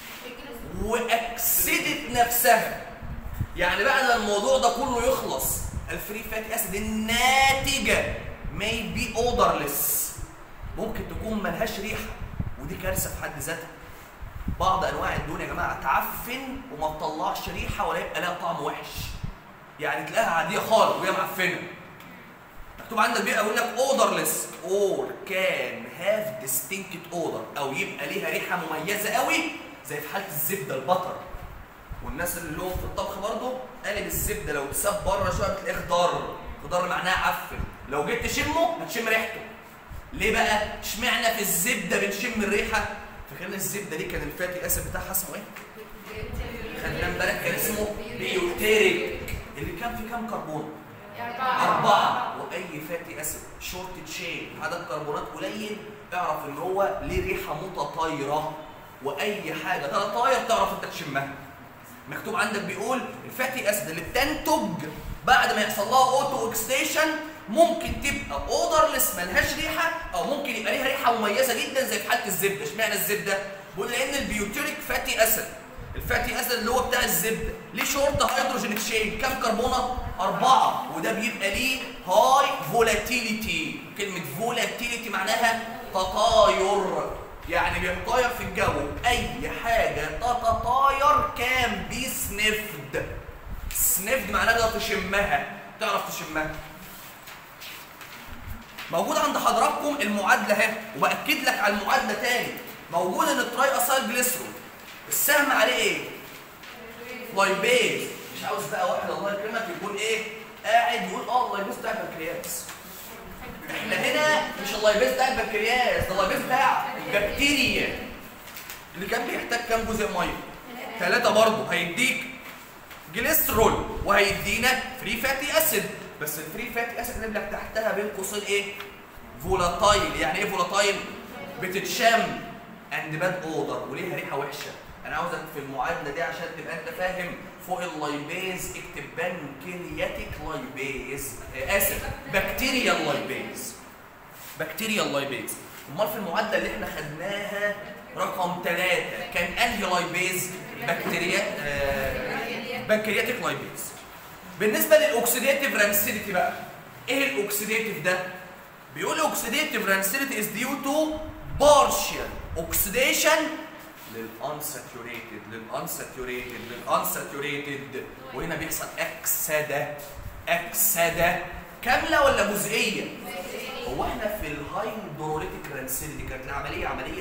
واكسدت نفسها يعني بعد الموضوع ده كله يخلص الفري فاتي اسيد الناتجه may be odorless ممكن تكون ملهاش ريحه ودي كارثه في حد ذاتها بعض انواع الدهون يا جماعه تعفن وما تطلعش ريحه ولا يبقى لها طعم وحش يعني تلاقيها عاديه خالص وهي معفنه مكتوب عندك بيبقى يقول لك odorless or can have distinct odor او يبقى ليها ريحه مميزه قوي زي في حاله الزبده البطر والناس اللي لهم في الطبخ برضه قالب الزبده لو اتساب بره شويه بتلاقيه خضار خضار معناها عفن لو جيت تشمه هتشم ريحته ليه بقى اشمعنى في الزبده بنشم الريحه فكان الزبده دي كان الفاتي اسيد بتاعها اسمه ايه خدنا امبارح كان اسمه بيوتيريك اللي كان فيه كام كربون أربعة وأي فاتي أسيد شورت تشين عدد كربونات قليل اعرف إن هو ليه ريحة متطايرة وأي حاجة تتطاير تعرف أنت تشمها مكتوب عندك بيقول الفاتي أسيد اللي بتنتج بعد ما يحصل لها أوتو أوكسيديشن ممكن تبقى اودرلس ملهاش ريحه او ممكن يبقى ليها ريحه مميزه جدا زي في حاله الزبده اشمعنى الزبده بقول لان البيوتيريك فاتي اسيد الفاتي اسيد اللي هو بتاع الزبده ليه شورت هيدروجين تشين كام كربونه اربعه وده بيبقى ليه هاي فولاتيليتي كلمه فولاتيليتي معناها تطاير يعني بيتطاير في الجو اي حاجه تتطاير كان بي سنفد سنفد معناها تقدر تشمها تعرف تشمها موجود عند حضراتكم المعادله اهي وباكد لك على المعادله تاني موجود ان التراي اسايل جليسرول السهم عليه ايه لايبيز مش عاوز بقى واحد الله يكرمك يكون ايه قاعد يقول اه اللايبيز بتاع البنكرياس احنا هنا مش اللايبيز بتاع البنكرياس ده اللايبيز بتاع البكتيريا اللي كان بيحتاج كام جزء ميه ثلاثة برضه هيديك جليسترول وهيدينا فري فاتي اسيد بس الفري فاتي اسيد كاتب لك تحتها بين قوسين ايه فولاتايل يعني ايه فولاتايل بتتشم اند باد اودر وليها ريحه وحشه انا عاوزك في المعادله دي عشان تبقى انت فاهم فوق اللايبيز اكتب بنكرياتيك لايبيز آه، اسف بكتيريال لايبيز بكتيريال لايبيز امال في المعادله اللي احنا خدناها رقم ثلاثة كان انهي لايبيز بكتيريا آه بنكرياتيك لايبيز بالنسبه للاوكسيديتيف رانسيديتي بقى ايه الاوكسيديتيف ده بيقول اوكسيديتيف رانسيديتي از ديو تو بارشال اوكسيديشن للانساتوريتد للانساتوريتد للانساتوريتد وهنا بيحصل اكسده اكسده كامله ولا جزئيه هو احنا في الهيدروليتيك رانسيديتي كانت العمليه عمليه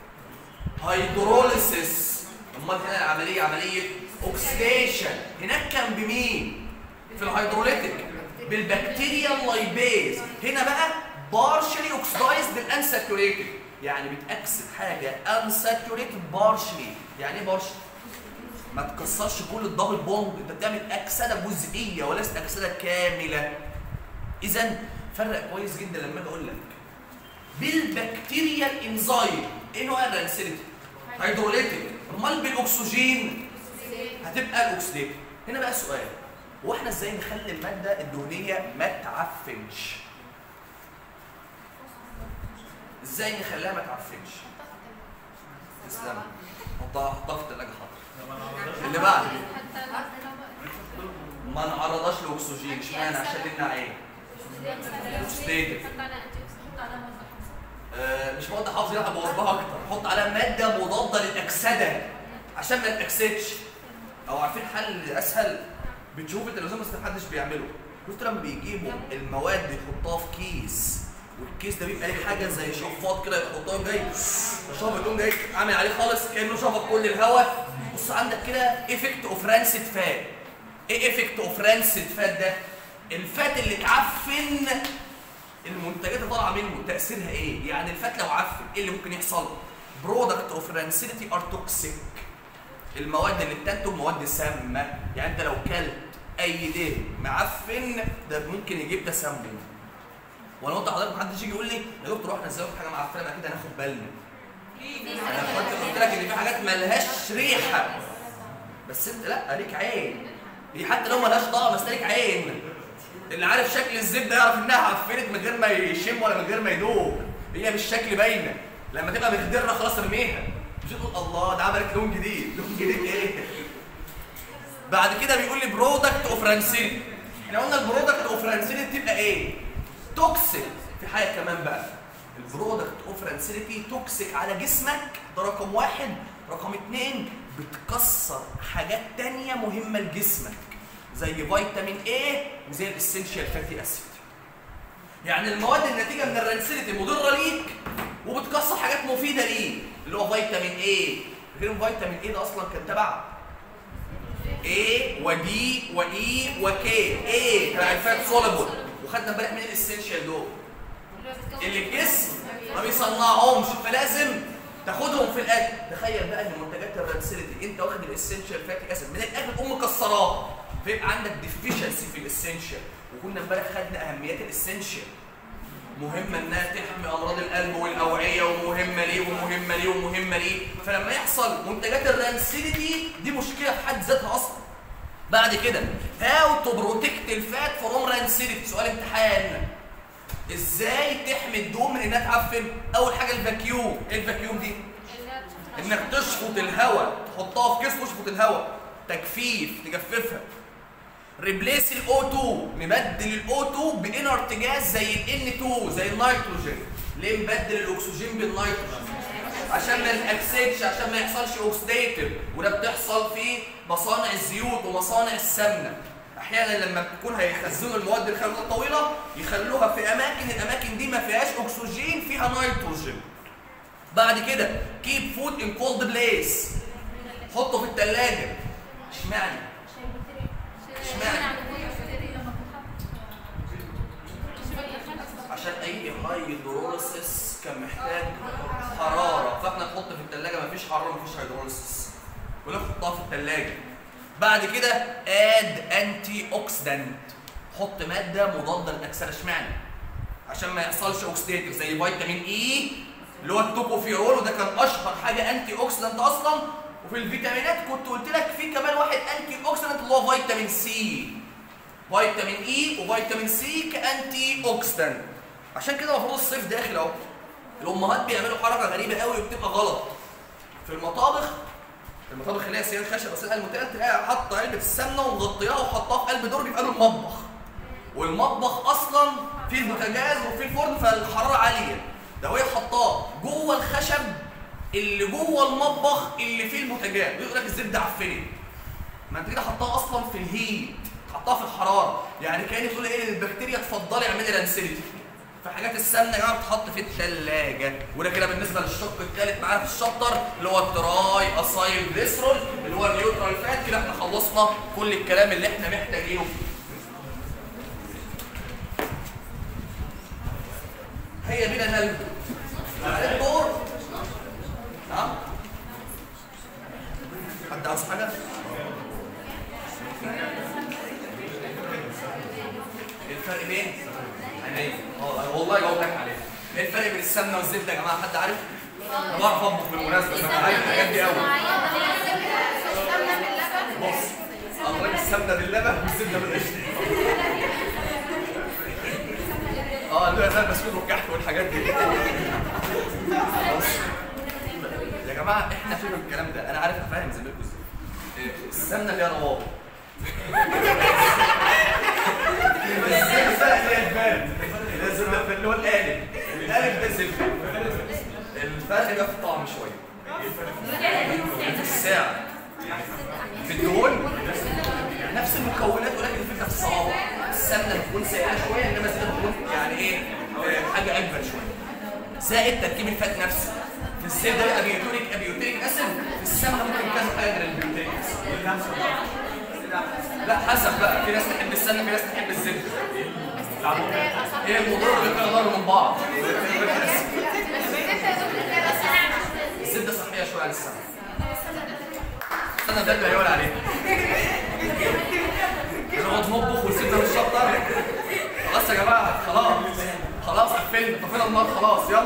هيدروليسيس امال هنا العمليه عمليه اوكسيديشن هناك كان بمين في الهيدروليتيك بالبكتيريا لايبيز هنا بقى بارشلي اوكسدايز بالانساتوريتد يعني بتاكسد حاجه انساتوريتد بارشلي يعني ايه بارشلي ما تكسرش كل الدبل بوند انت بتعمل اكسده جزئيه وليست اكسده كامله اذا فرق كويس جدا لما اجي اقول لك بالبكتيريا الانزايم ايه نوع الرانسيلتي هيدروليتيك امال بالاكسجين هتبقى الاكسديتيف هنا بقى سؤال هو احنا ازاي نخلي الماده الدهنيه ما تعفنش ازاي نخليها ما تعفنش تسلم حطها حطها في الثلاجه حاضر اللي بعد ما نعرضهاش لاكسجين اشمعنى عشان نمنع ايه اوكسيديتيف آه، مش مواد حافظ لا بوظفها اكتر حط عليها ماده مضاده للاكسده عشان ما تاكسدش او عارفين حل اسهل بتشوف التلفزيون بس محدش بيعمله شفت لما بيجيبوا المواد يحطوها في كيس والكيس ده بيبقى ليه حاجه زي شفاط كده يحطوها جاي الشفاط يقوم جاي عامل عليه خالص كانه شفط كل الهواء بص عندك كده ايفكت اوف رانسد فات ايه ايفكت اوف رانسد فات ده الفات اللي اتعفن المنتجات اللي طالعه منه تاثيرها ايه؟ يعني الفات لو عفن ايه اللي ممكن يحصل؟ برودكت اوف رانسيديتي ار توكسيك المواد اللي بتنتج مواد سامه يعني انت لو كلت اي ده معفن ده ممكن يجيب تسمم وانا قلت لحضرتك محدش يجي يقول لي يا دكتور احنا ازاي حاجه معفنه بقى كده هناخد بالنا انا كنت قلت لك ان في حاجات ملهاش ريحه بس انت لا ليك عين هي حتى لو ملهاش طعم بس ليك عين اللي عارف شكل الزبده يعرف انها عفنت من غير ما يشم ولا من غير ما يدوق هي بالشكل باينه لما تبقى مخدره خلاص ارميها مش تقول الله ده عملت لون جديد لون جديد ايه بعد كده بيقول لي برودكت اوف رانسين احنا قلنا البرودكت اوف رانسين بتبقى ايه توكسيك في حاجه كمان بقى البرودكت اوف رانسيلتي توكسيك على جسمك ده رقم واحد رقم اتنين بتكسر حاجات تانية مهمة لجسمك زي فيتامين A وزي الاسينشال فاتي اسيد يعني المواد الناتجة من الرانسيلتي مضرة ليك وبتكسر حاجات مفيدة ليك اللي هو فيتامين A غير فيتامين A ده اصلا كان تبع A ودي وإي وكي A تبع الفات سوليبل وخدنا امبارح من الاسينشال دول اللي الجسم ما بيصنعهمش فلازم تاخدهم في الاكل تخيل بقى ان منتجات الرانسيلتي انت واخد الاسينشال فاتي اسيد من الاكل تقوم مكسراه فيبقى عندك ديفيشنسي في الاسينشال وكنا امبارح خدنا اهميات الاسينشال مهمه انها تحمي امراض القلب والاوعيه ومهمه ليه ومهمه ليه ومهمه ليه فلما يحصل منتجات الرانسيلتي دي مشكله في حد ذاتها اصلا بعد كده هاو تو بروتكت الفات فروم رانسيلتي سؤال امتحان ازاي تحمي الدهون من انها تعفن اول حاجه الفاكيوم ايه الفاكيوم دي انك تشفط الهواء تحطها في كيس تشفط الهواء تجفيف تجففها ريبليس الاو 2 نبدل الاو 2 بانرت جاز زي الان 2 زي النيتروجين ليه نبدل الاكسجين بالنيتروجين عشان ما نأكسدش عشان ما يحصلش اوكسيديتيف وده بتحصل في مصانع الزيوت ومصانع السمنه احيانا لما تكون هيخزنوا المواد الخام الطويله يخلوها في اماكن الاماكن دي ما فيهاش اكسجين فيها نيتروجين بعد كده كيب فود ان كولد بليس حطه في الثلاجه اشمعنى عشان اي هيدروليسيس كان محتاج حراره فاحنا نحط في الثلاجه مفيش حراره مفيش هيدروليسيس ونحطها في الثلاجه بعد كده اد انتي اوكسيدنت حط ماده مضاده للاكسده اشمعنى عشان ما يحصلش اوكسيديتيف زي فيتامين اي اللي هو التوكوفيرول وده كان اشهر حاجه انتي اوكسيدنت اصلا وفي الفيتامينات كنت قلت لك في كمان واحد انتي اوكسيدنت اللي هو فيتامين سي فيتامين اي وفيتامين سي كانتي اوكسيدنت عشان كده المفروض الصيف داخل اهو الامهات بيعملوا حركه غريبه قوي وبتبقى غلط في المطابخ المطابخ اللي هي سيان خشب بس المتقال تلاقيها حاطه علبه السمنه ومغطياها وحطاها في قلب درج في قلب المطبخ والمطبخ اصلا فيه البوتاجاز وفيه الفرن فالحراره عاليه ده وهي حطاه جوه الخشب اللي جوه المطبخ اللي فيه البوتاجاز يقول لك الزبده عفنت ما انت كده حطها اصلا في الهيت حطها في الحراره يعني كاني تقول ايه البكتيريا اتفضلي اعملي رانسيلتي فحاجات السمنه يا جماعه بتتحط في الثلاجه وده كده بالنسبه للشق الثالث معانا في الشابتر اللي هو التراي اسايل جليسرول اللي هو النيوترال فات كده احنا خلصنا كل الكلام اللي احنا محتاجينه هيا بنا نلجو على الدور نعم حد عاوز حاجه؟ ايه الفرق بين عينيا اه والله جاوب لك عليه ايه الفرق بين السمنه والزبده يا جماعه حد عارف؟ انا بعرف اطبخ بالمناسبه انا عارف الحاجات دي قوي بص اقول لك السمنه باللبن والزبده بالقشطه اه اللي هو ده البسكوت والكحك والحاجات دي بص يا جماعه احنا فين الكلام ده انا عارف افهم زميلكم ازاي إيه، السمنه فيها روابط الزبده اللي هي البارد الزبده في اللي هو القالب القالب ده زبده الفرق ده في الطعم شويه في الساعه في الدهون نفس المكونات ولكن الفكره في الصوابع السمنه بتكون سائله شويه انما الزبده بتكون يعني ايه آه، حاجه اجمل شويه زائد تركيب الفات نفسه في الزبده بقى بيوتونيك ابيوتيك اسيد في السمنه ممكن كذا حاجه غير البيوتيك اسيد لا حسب بقى في ناس تحب السمنه في ناس تحب الزبده ايه المضر اللي كانوا ضرب من بعض الزبده صحيه شويه عن السمنه السمنه ده اللي هيقول عليها نقعد نطبخ والزبده مش شطه خلاص يا جماعه خلاص خلاص قفلنا طفينا النار خلاص يلا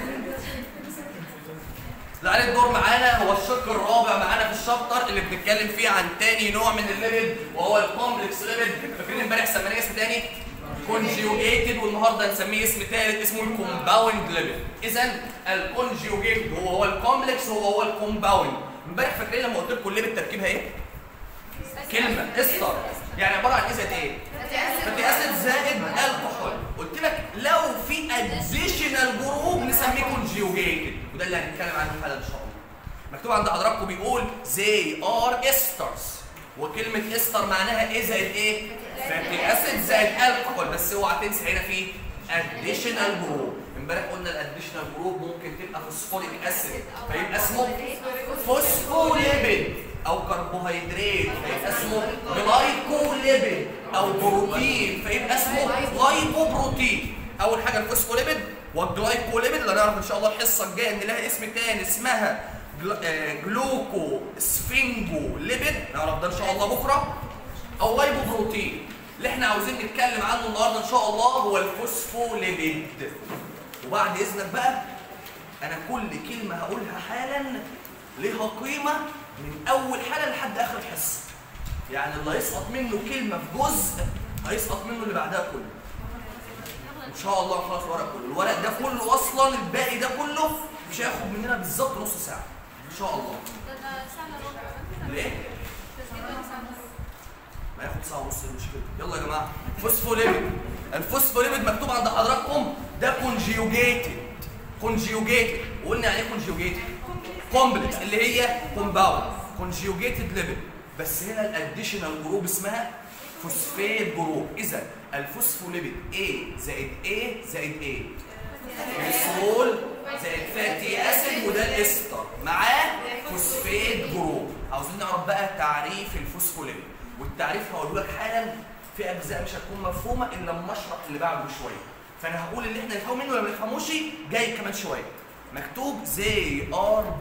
اللي عليه الدور معانا هو الشق الرابع معانا في الشابتر اللي بنتكلم فيه عن تاني نوع من الليبيد وهو الكومبلكس ليبيد فاكرين امبارح سميناه اسم تاني كونجيوجيتد والنهارده هنسميه اسم ثالث اسمه الكومباوند ليبيد اذا الكونجيوجيتد هو هو الكومبلكس هو هو الكومباوند امبارح فاكرين لما قلت لكم الليبيد تركيبها ايه؟ كلمه استر يعني عباره عن ايه زائد ايه؟ فاتي اسيد زائد الكحول قلت لك لو في اديشنال جروب نسميه كونجيوجيتد وده اللي هنتكلم عنه حالا ان شاء الله مكتوب عند حضراتكم بيقول they are esters وكلمة استر معناها ايه زائد ايه؟ فاتي اسيد زائد الكحول بس اوعى تنسى هنا في اديشنال جروب امبارح قلنا الاديشنال جروب ممكن تبقى فوسفوريك اسيد فيبقى اسمه فوسفوليبيد او كربوهيدرات فيبقى اسمه جلايكوليبيد او بروتين فيبقى اسمه لايبوبروتين اول حاجه الفوسفوليبيد والجلايكوليبيد اللي هنعرف ان شاء الله الحصه الجايه ان لها اسم تاني اسمها جل- آه، جلوكو سفنجو ليبيد نعرف ده ان شاء الله بكره او لايبوبروتين اللي احنا عاوزين نتكلم عنه النهارده ان شاء الله هو الفوسفوليبيد وبعد اذنك بقى انا كل كلمه هقولها حالا ليها قيمه من اول حاله لحد اخر الحصه يعني اللي هيسقط منه كلمه في جزء هيسقط منه اللي بعدها كله ان شاء الله خلاص الورق كله الورق ده كله اصلا الباقي ده كله مش هياخد مننا بالظبط نص ساعه ان شاء الله ليه ما ياخد ساعه ونص المشكله يلا يا جماعه فوسفوليبيد الفوسفوليبيد مكتوب عند حضراتكم ده كونجيوجيتد كونجيوجيتد وقلنا يعني ايه كونجيوجيتد كومبلكس اللي هي كومباوند كونجيوجيتد ليبيد بس هنا الاديشنال جروب اسمها فوسفيت جروب اذا الفوسفوليبيد A زائد A زائد A جليسرول زائد فاتي اسيد وده الاستر معاه فوسفيت جروب عاوزين نعرف بقى تعريف الفوسفوليبيد والتعريف هقوله لك حالا في اجزاء مش هتكون مفهومه الا لما اشرح اللي بعده شويه فانا هقول اللي احنا نفهمه منه ولا ما نفهموش جاي كمان شويه مكتوب زي ار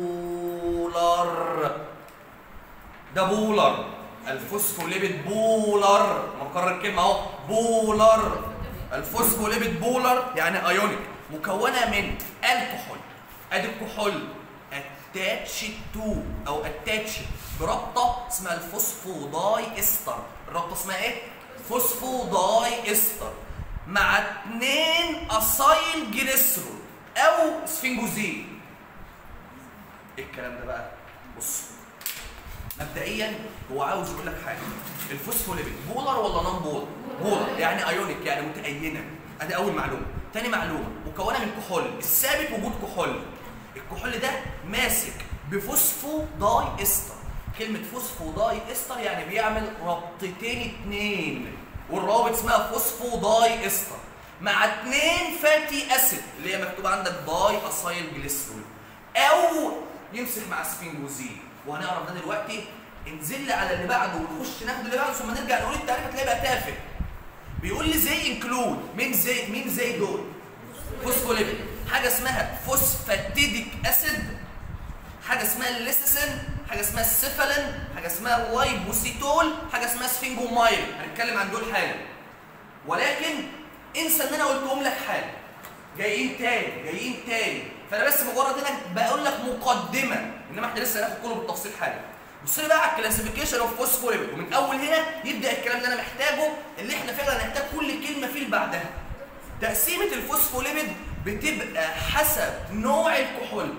بولر ده بولر الفوسفوليبيد بولر مكرر الكلمه اهو بولر الفوسفوليبيد بولر يعني ايونيك مكونه من الكحول ادي الكحول اتاتش تو او اتاتش بربطه اسمها الفوسفوداي استر الربطه اسمها ايه فوسفوداي استر مع اتنين اسايل جليسرول او سفنجوزين ايه الكلام ده بقى بص مبدئيا هو عاوز يقول لك حاجه الفوسفوليبيد بولر ولا نون بولر بولر يعني ايونيك يعني متأينه ادي اول معلومه تاني معلومه مكونه من كحول الثابت وجود كحول الكحول ده ماسك بفوسفو داي استر كلمه فوسفو داي استر يعني بيعمل ربطتين اتنين والروابط اسمها فوسفو داي استر مع اتنين فاتي اسيد اللي هي مكتوب عندك داي اسايل جليسرول او يمسك مع سفنجوزين وهنعرف ده دلوقتي انزل لي على اللي بعده ونخش ناخد اللي بعده ثم نرجع نقول التعريف هتلاقيه بقى تافه بيقول لي زي انكلود مين زي مين زي دول فوسفوليبيد حاجه اسمها فوسفاتيديك اسيد حاجه اسمها الليسيسين حاجه اسمها السيفالين حاجه اسمها اللايبوسيتول حاجه اسمها سفنجومايل هنتكلم عن دول حالا ولكن انسى ان انا قلتهم لك حالا جايين تاني جايين تاني فانا بس مجرد هنا بقول لك مقدمه انما احنا لسه هناخد كله بالتفصيل حالا بص لي بقى على الكلاسيفيكيشن اوف فوسفوليبيد ومن اول هنا يبدا الكلام اللي انا محتاجه اللي احنا فعلا هنحتاج كل كلمه فيه اللي بعدها تقسيمه الفوسفوليبيد بتبقى حسب نوع الكحول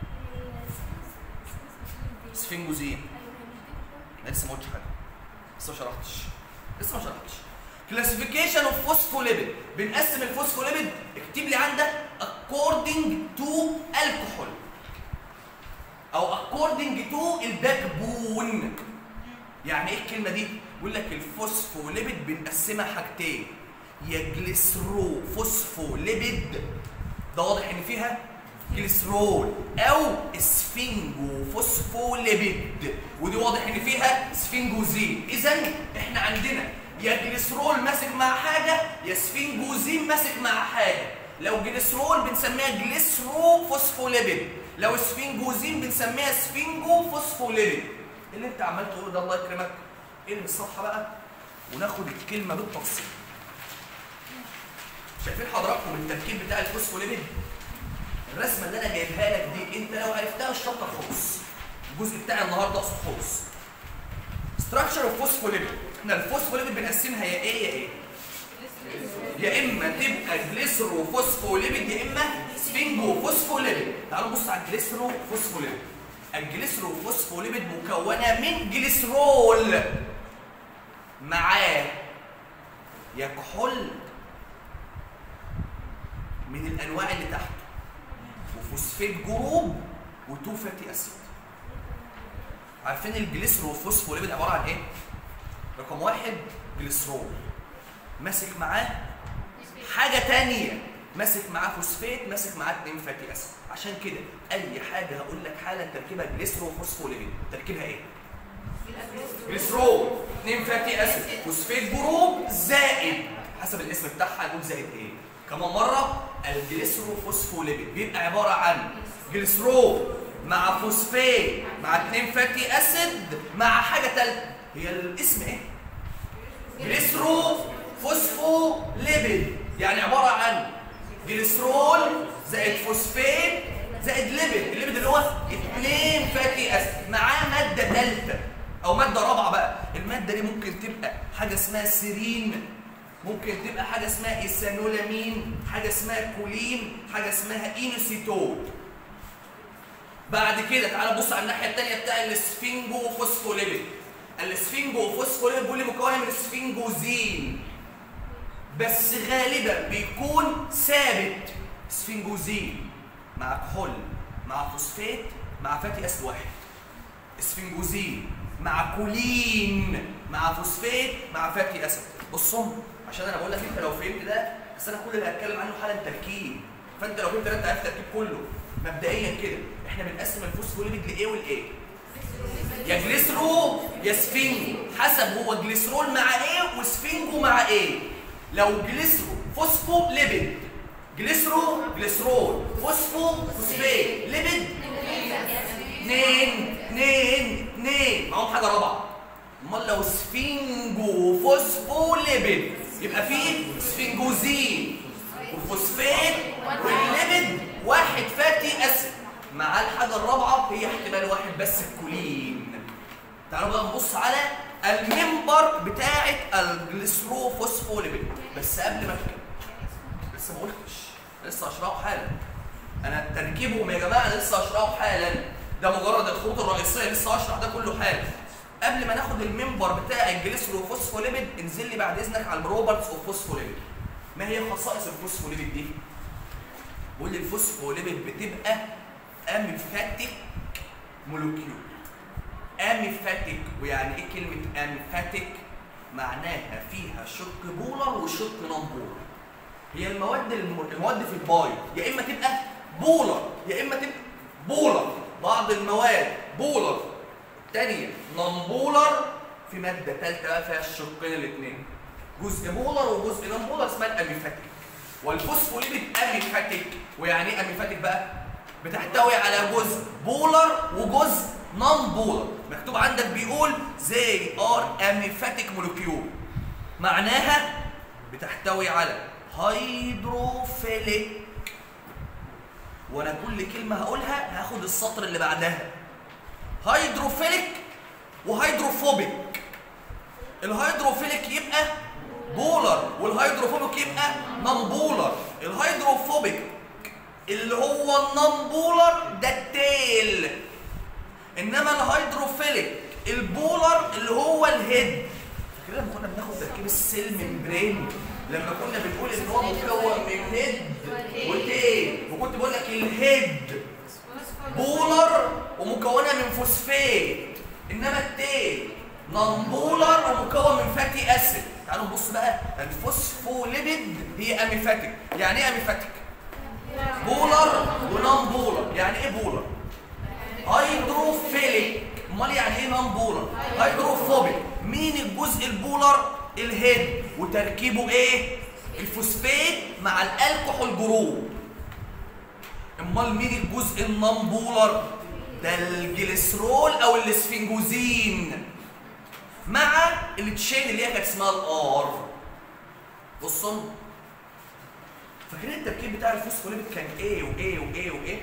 سفنجوزين انا لسه ما قلتش حاجه لسه ما شرحتش لسه ما شرحتش كلاسيفيكيشن اوف فوسفوليبيد بنقسم الفوسفوليبيد اكتب لي عندك according to alcohol او according to الباك بون يعني ايه الكلمه دي بيقول لك الفوسفوليبيد بنقسمها حاجتين يا جليسرو فوسفوليبيد ده واضح ان فيها جليسرول او اسفنجو فوسفوليبيد ودي واضح ان فيها سفنجوزين اذا احنا عندنا يا جليسرول ماسك مع حاجه يا سفنجوزين ماسك مع حاجه لو جليسرول بنسميها جليسرو فوسفوليبيد لو سفنجوزين بنسميها سفنجو فوسفوليبيد اللي انت عمال تقوله ده الله يكرمك ارمي الصفحه بقى وناخد الكلمه بالتفصيل شايفين حضراتكم التركيب بتاع الفوسفوليبيد الرسمه اللي انا جايبها لك دي انت لو عرفتها الشابتر خلص الجزء بتاع النهارده اقصد خلص ستراكشر اوف فوسفوليبيد احنا الفوسفوليبيد بنقسمها يا ايه يا ايه يا اما تبقى جليسرو فوسفوليبيد يا اما سفنجو فوسفوليبيد تعالوا نبص على الجليسرو فوسفوليبيد الجليسرو فوسفوليبيد مكونه من جليسرول معاه يا كحول من الانواع اللي تحته وفوسفيت جروب وتو فاتي اسيد عارفين الجليسرو فوسفوليبيد عباره عن ايه رقم واحد جليسرول ماسك معاه حاجه تانية ماسك معاه فوسفيت ماسك معاه اتنين فاتي اسيد عشان كده اي حاجه هقول لك حالا تركيبها جليسرو فوسفوليبيد تركيبها ايه جليسرول اتنين فاتي اسيد فوسفيت جروب زائد حسب الاسم بتاعها هنقول زائد ايه كمان مره الجليسرو فوسفوليبيد بيبقى عباره عن جليسرول مع فوسفيت مع اتنين فاتي اسيد مع حاجه ثالثه هي الاسم ايه جليسرو فوسفوليبيد يعني عباره عن جليسرول زائد فوسفيت زائد ليبيد الليبيد اللي هو اثنين فاتي اسيد معاه ماده ثالثه او ماده رابعه بقى الماده دي ممكن تبقى حاجه اسمها سيرين ممكن تبقى حاجه اسمها ايثانولامين حاجه اسمها كولين حاجه اسمها اينوسيتول بعد كده تعال بص على الناحيه الثانيه بتاع السفنجو فوسفوليبيد السفنجو فوسفوليبيد بيقول لي مكون من سفنجوزين بس غالبا بيكون ثابت سفنجوزين مع كحول مع فوسفات مع فاتي اسيد واحد اسفنجوزين مع كولين مع فوسفات مع فاتي اسيد بصوا عشان انا بقول لك انت لو فهمت ده بس انا كل اللي هتكلم عنه حالا تركيب فانت لو فهمت ده انت عارف التركيب كله مبدئيا كده احنا بنقسم الفوسفوليبيد لايه والايه يا جليسرو يا سفنجو حسب هو جليسرول مع ايه وسفنجو مع ايه لو جليسرو فوسفو ليبيد جليسرو جليسرول فوسفو فوسفات ليبيد اتنين اتنين اتنين معاهم حاجه رابعه امال لو سفنجو فوسفو ليبيد يبقى فيه سفنجوزين وفوسفات والليبيد واحد فاتي اسيد مع الحاجه الرابعه هي احتمال واحد بس الكولين تعالوا بقى نبص على المنبر بتاعه الجليسروفوسفوليبيد بس قبل ما اتكلم لسه ما قلتش لسه هشرحه حالا انا تركيبهم يا جماعه لسه هشرحه حالا ده مجرد الخطوط الرئيسيه لسه هشرح ده كله حالا قبل ما ناخد المنبر بتاع الجليسروفوسفوليبيد انزل لي بعد اذنك على البروبرتس اوف فوسفوليبيد ما هي خصائص الفوسفوليبيد دي بقول لي الفوسفوليبيد بتبقى امفاتيك مولكيول امفاتيك ويعني ايه كلمه امفاتيك معناها فيها شق بولر وشق نون بولر هي المواد الم... المواد في البايو يا اما تبقى بولر يا اما تبقى بولر بعض المواد بولر تانية نون بولر في ماده ثالثه بقى فيها الشقين الاثنين جزء بولر وجزء نون بولر اسمها الاميفاتيك والفوسفوليبيد اميفاتيك ويعني ايه اميفاتيك بقى بتحتوي على جزء بولر وجزء نون بولر مكتوب عندك بيقول زي ار اميفاتيك مولكيول معناها بتحتوي على هيدروفيليك وانا كل كلمه هقولها هاخد السطر اللي بعدها هيدروفيليك وهيدروفوبيك الهيدروفيليك يبقى بولر والهيدروفوبيك يبقى نون بولر الهيدروفوبيك اللي هو النون بولر ده التيل انما الهيدروفيليك البولر اللي هو الهيد فاكرين لما كنا بناخد تركيب السيل ممبرين لما كنا بنقول ان هو مكون من هيد وتيل وكنت بقول لك الهيد بولر ومكونه من فوسفات انما التيل نون بولر ومكون من فاتي اسيد تعالوا نبص بقى الفوسفوليبيد هي اميفاتيك يعني ايه اميفاتيك بولر ونون بولر يعني ايه بولر هيدروفيليك امال يعني ايه نون بولر هيدروفوبيك مين الجزء البولر الهيد وتركيبه ايه الفوسفات مع الالكحول جروب امال مين الجزء النون بولر ده الجليسرول او الاسفنجوزين مع التشين اللي هي كانت اسمها الار بصوا فاكرين التركيب بتاع الفوسفوليبيد كان ايه وايه وايه وايه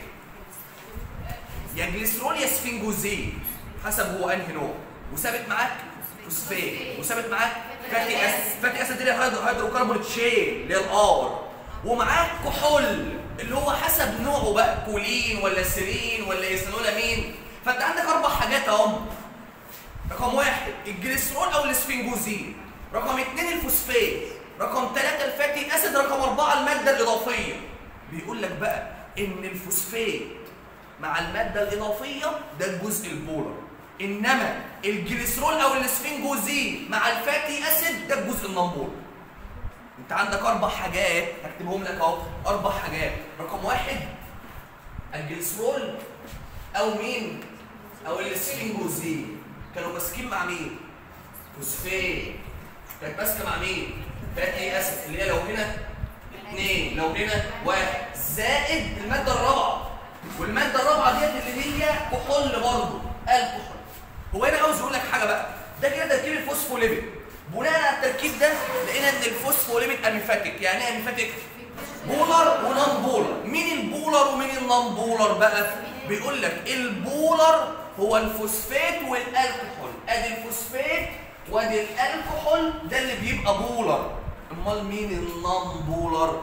يا جليسرول يا سفنجوزين حسب هو انهي نوع وثابت معاك فوسفات وثابت معاك فاتي اسيد فاتي اسيد اللي هي هيدروكربون تشين اللي هي الار ومعاك كحول اللي هو حسب نوعه بقى كولين ولا سيرين ولا ايثانولامين فانت عندك اربع حاجات اهو رقم واحد الجليسرول او الاسفنجوزين رقم اثنين الفوسفات رقم ثلاثة الفاتي اسيد رقم أربعة المادة الإضافية بيقول لك بقى إن الفوسفات مع المادة الإضافية ده الجزء البولر إنما الجليسرول أو الاسفنجوزين مع الفاتي اسيد ده الجزء النمبولر انت عندك اربع حاجات هكتبهم لك اهو اربع حاجات رقم واحد الجليسرول او مين او الاسفنجوزين كانوا ماسكين مع مين فوسفات كانت ماسكه مع مين فاتي اسيد اللي هي لو هنا اثنين لو هنا واحد زائد الماده الرابعه والماده الرابعه ديت اللي هي كحول برضه الكحول هو هنا عاوز يقول لك حاجه بقى ده كده تركيب الفوسفوليبيد بناء على التركيب ده لقينا ان الفوسفوليبيد اميفاتيك يعني ايه اميفاتيك بولر ونون بولر مين البولر ومين النون بولر بقى بيقول لك البولر هو الفوسفات والالكحول ادي الفوسفات وادي الالكحول ده اللي بيبقى بولر امال مين النون بولر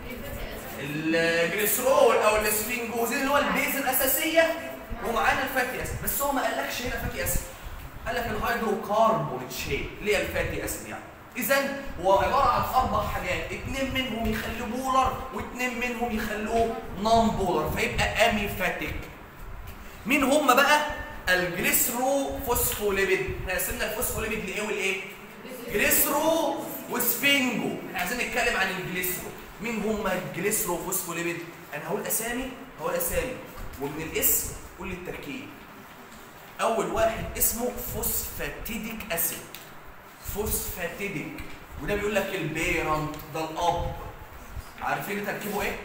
الجليسرول او الاسفنجوزين اللي هو البيز الاساسيه ومعانا الفاتي اسيد بس هو ما قالكش هنا فاتي اسيد قال لك الهيدروكربون تشين اللي هي الفاتي اسيد يعني اذا هو عباره عن اربع حاجات اثنين منهم يخلوه بولر واثنين منهم يخلوه نون بولر فيبقى اميفاتيك مين هم بقى الجليسرو فوسفوليبيد احنا قسمنا الفوسفوليبيد لايه والايه جليسرو وسفنجو احنا عايزين نتكلم عن الجليسرو مين هم الجليسرو فوسفوليبيد انا هقول اسامي هقول اسامي ومن الاسم قول لي التركيب اول واحد اسمه فوسفاتيديك اسيد فوسفاتيديك وده بيقول لك البيرنت ده الاب عارفين تركيبه ايه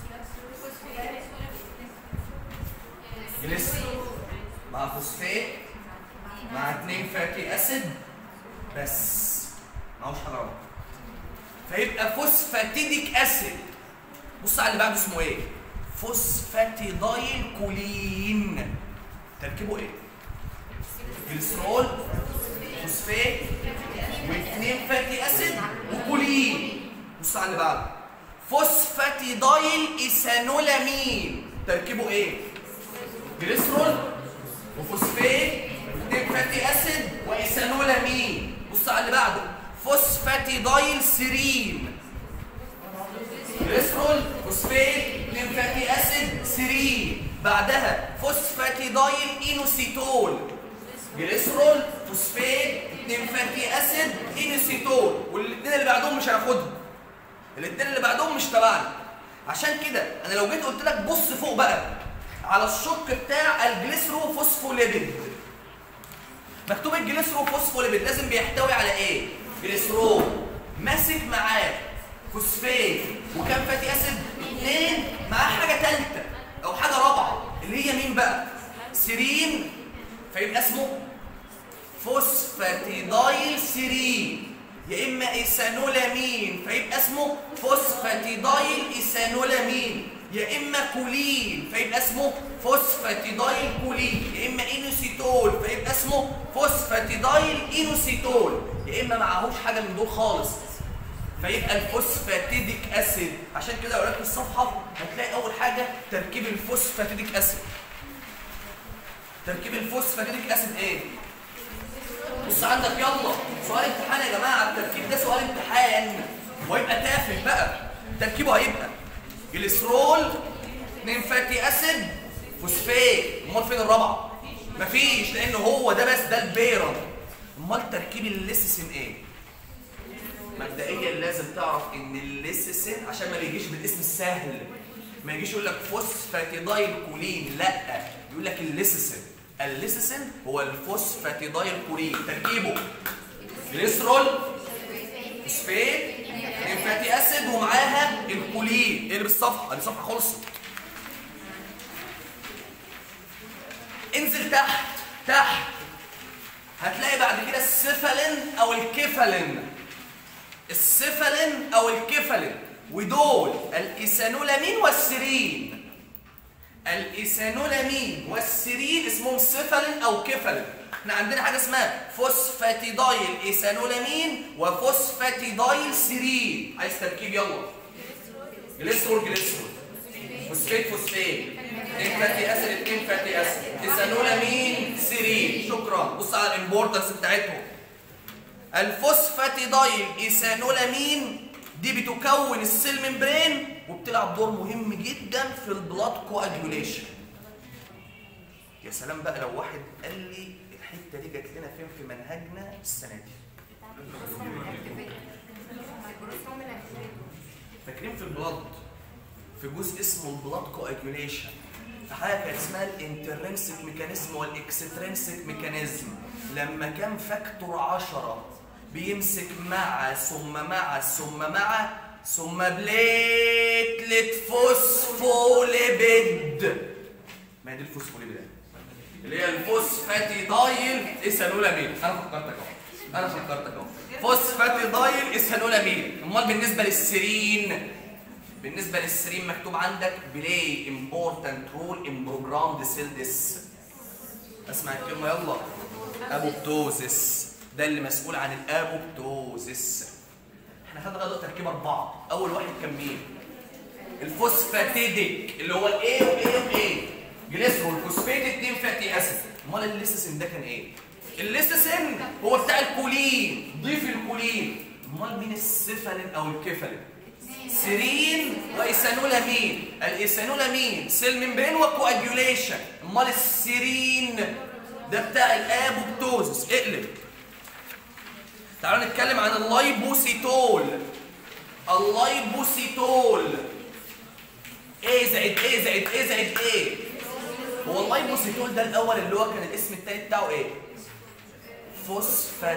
جليسرول مع فوسفات مع اتنين فاتي اسيد بس معهوش حاجه رابعه فيبقى فوسفاتيديك اسيد بص على اللي بعده اسمه ايه فوسفاتيدايل كولين تركيبه ايه جليسرول فوسفات واثنين فاتي اسيد وكولين بص على اللي بعده فوسفاتيدايل ايثانولامين تركيبه ايه جليسرول وفوسفات واثنين فاتي اسيد وايثانولامين بص على اللي بعده فوسفاتيدايل سيرين جليسرول فوسفات اثنين فاتي اسيد سيرين بعدها فوسفاتيدايل اينوسيتول جليسرول فوسفات اثنين فاتي اسيد اينوسيتول والاثنين اللي بعدهم مش هناخدهم الاثنين اللي بعدهم مش تبعنا عشان كده انا لو جيت قلت لك بص فوق بقى على الشق بتاع الجليسرو فوسفوليبيد مكتوب الجليسرو فوسفوليبيد لازم بيحتوي على ايه جليسرول ماسك معاه فوسفات وكام فاتي اسيد اثنين معاه حاجه ثالثه او حاجه رابعه اللي هي مين بقى سيرين فيبقى اسمه فوسفاتيدايل سيرين يا اما ايثانولامين فيبقى اسمه فوسفاتيدايل ايثانولامين يا اما كولين فيبقى اسمه فوسفاتيدايل كولين يا اما اينوسيتول فيبقى اسمه فوسفاتيدايل اينوسيتول يا اما معهوش حاجه من دول خالص فيبقى الفوسفاتيديك اسيد عشان كده لو ركز الصفحه هتلاقي اول حاجه تركيب الفوسفاتيديك اسيد تركيب الفوسفاتيديك اسيد ايه بص عندك يلا سؤال امتحان يا جماعه التركيب ده سؤال امتحان ويبقى تافه بقى تركيبه هيبقى جليسرول 2 فاتي اسيد فوسفات امال فين الرابعه مفيش لان هو ده بس ده البيرم امال تركيب الليسيسين ايه مبدئيا لازم تعرف ان الليسيسين عشان ما بيجيش بالاسم السهل ما يجيش يقول لك فوسفاتيدايل كولين لا يقول لك الليسيسين الليسيسين هو الفوسفاتيدايل كولين تركيبه جليسرول فوسفات اتنين فاتي اسيد ومعاها الكولين اقلب الصفحه دي صفحه خلصت انزل تحت تحت هتلاقي بعد كده السيفالين او الكيفالين السيفالين او الكيفالين ودول الايثانولامين والسيرين الايثانولامين والسيرين اسمهم سيفالين او كيفالين احنا عندنا حاجه اسمها فوسفاتيدايل ايثانولامين وفوسفاتيدايل سيرين عايز تركيب يلا جليسرول جليسرول فوسفات فوسفات اتنين فاتي اسيد اتنين فاتي اسيد ايثانولامين سيرين شكرا بص على الامبورتنس بتاعتهم الفوسفاتيدايل ايثانولامين دي بتكون السيل ممبرين وبتلعب دور مهم جدا في البلاد كواجوليشن يا سلام بقى لو واحد قال لي الحته دي جات لنا فين في منهجنا السنه دي فاكرين في البلاد في جزء اسمه البلاد كواجوليشن في حاجه كانت اسمها الانترنسك ميكانيزم والاكسترنسك ميكانيزم لما كان فاكتور 10 بيمسك مع ثم مع ثم مع ثم بليتلت فوسفوليبيد ما هي دي الفوسفوليبيد اللي هي الفوسفاتيدايل ايثانولامين انا فكرتك اهو انا فكرتك اهو فوسفاتيدايل ايثانولامين امال بالنسبه للسيرين بالنسبه للسيرين مكتوب عندك بلاي امبورتنت رول ان بروجرام سيل ديس اسمع الكلمه يلا ابوبتوزيس ده اللي مسؤول عن الابوبتوزيس احنا خدنا لغايه تركيب اربعه اول واحد كان مين الفوسفاتيديك اللي هو الاي والاي والاي جليسرول فوسفات 2 فاتي اسيد امال الليسيسين ده كان ايه الليسيسين هو بتاع الكولين ضيف الكولين امال مين السيفالين او الكيفالين سيرين وايثانولامين الايثانولامين سيل ممبرين وكواجيوليشن امال السيرين ده بتاع الابوبتوزيس اقلب تعالوا نتكلم عن اللايبوسيتول اللايبوسيتول ايه زائد ايه زائد ايه زائد ايه هو اللايبوسيتول ده الاول اللي هو كان الاسم التاني بتاعه ايه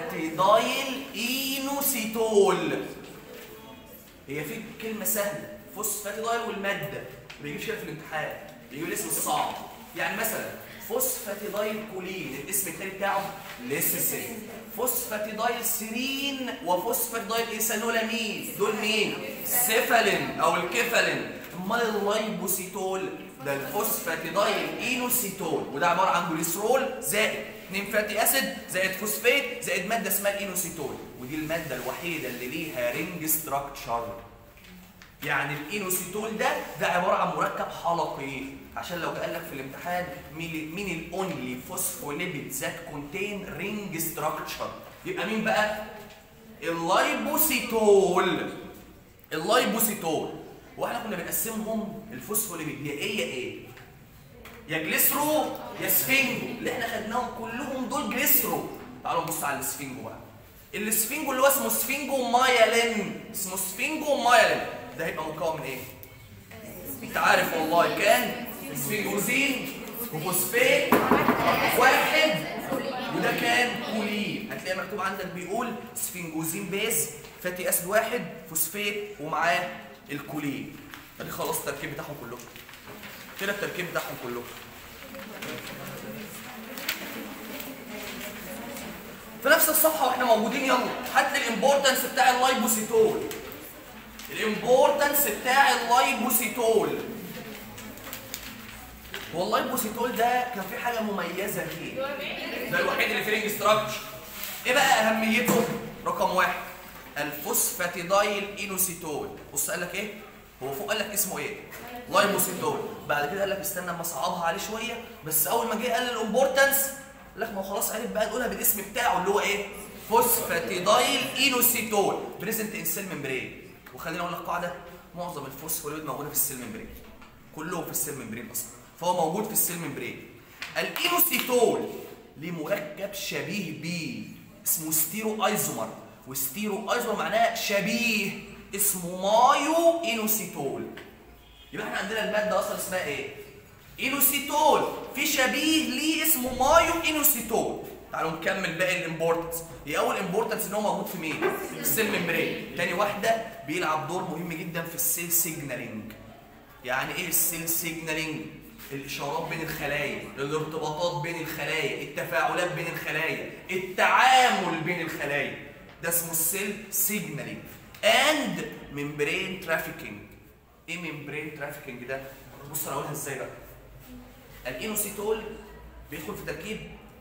فوسفاتيدايل اينوسيتول هي في كلمه سهله فوسفاتيدايل والماده ما بيجيبش كده في الامتحان بيجيب الاسم الصعب يعني مثلا فوسفاتيدايل كولين الاسم الثاني بتاعه ليسيسين فوسفاتيدايل سيرين وفوسفاتيدايل ايثانولامين دول مين سيفالين او الكيفالين امال اللايبوسيتول ده الفوسفاتيدايل اينوسيتول وده عباره عن جليسرول زائد 2 فاتي اسيد زائد فوسفات زائد ماده اسمها الاينوسيتول ودي الماده الوحيده اللي ليها رينج ستراكشر يعني الاينوسيتول ده ده عباره عن مركب حلقي عشان لو قال لك في الامتحان مين مين الاونلي فوسفوليبيد ذات كونتين رينج ستراكشر يبقى مين بقى اللايبوسيتول اللايبوسيتول واحنا كنا بنقسمهم الفوسفوليبيد يا ايه يا ايه يا جليسرو يا سفنجو اللي احنا خدناهم كلهم دول جليسرو تعالوا نبص على السفنجو بقى السفنجو اللي هو اسمه سفنجو مايلين اسمه سفنجو مايلين ده هيبقى مكون من ايه انت عارف والله كان سفنجوزين وفوسفات واحد وده كان كولين هتلاقي مكتوب عندك بيقول سفنجوزين بيز فاتي اسيد واحد فوسفات ومعاه الكولين فدي خلاص التركيب بتاعهم كلهم كده التركيب بتاعهم كلهم في نفس الصفحه واحنا موجودين يلا هات لي الامبورتنس بتاع اللايبوسيتول الامبورتنس بتاع اللايبوسيتول هو اللايبوسيتول ده كان في حاجه مميزه فيه ده الوحيد اللي فيه رينج ستراكشر ايه بقى اهميته رقم واحد الفوسفاتيدايل اينوسيتول بص قال لك ايه هو فوق قال لك اسمه ايه لايبوسيتول بعد كده قال لك استنى اما اصعبها عليه شويه بس اول ما جه قال الامبورتنس قال لك ما هو خلاص عرف بقى نقولها بالاسم بتاعه اللي هو ايه فوسفاتيدايل اينوسيتول بريزنت ان سيل ممبرين وخليني اقول لك قاعده معظم الفوسفوليبيد موجوده في السيل ممبرين كلهم في السيل ممبرين اصلا فهو موجود في السيل ممبرين الاينوسيتول ليه مركب شبيه بيه اسمه ستيرو ايزومر وستيرو ايزومر معناه شبيه اسمه مايو اينوسيتول يبقى احنا عندنا الماده اصلا اسمها ايه اينوسيتول في شبيه ليه اسمه مايو اينوسيتول تعالوا نكمل باقي الامبورتنس هي اول امبورتنس ان هو موجود في مين في السيل ممبرين تاني واحده بيلعب دور مهم جدا في السيل سيجنالينج يعني ايه السيل سيجنالينج الاشارات بين الخلايا الارتباطات بين الخلايا التفاعلات بين الخلايا التعامل بين الخلايا ده اسمه السيل سيجنالينج اند ممبرين ترافيكينج ايه ممبرين ترافيكينج ده بص انا اقولها ازاي بقى الانوسيتول بيدخل في تركيب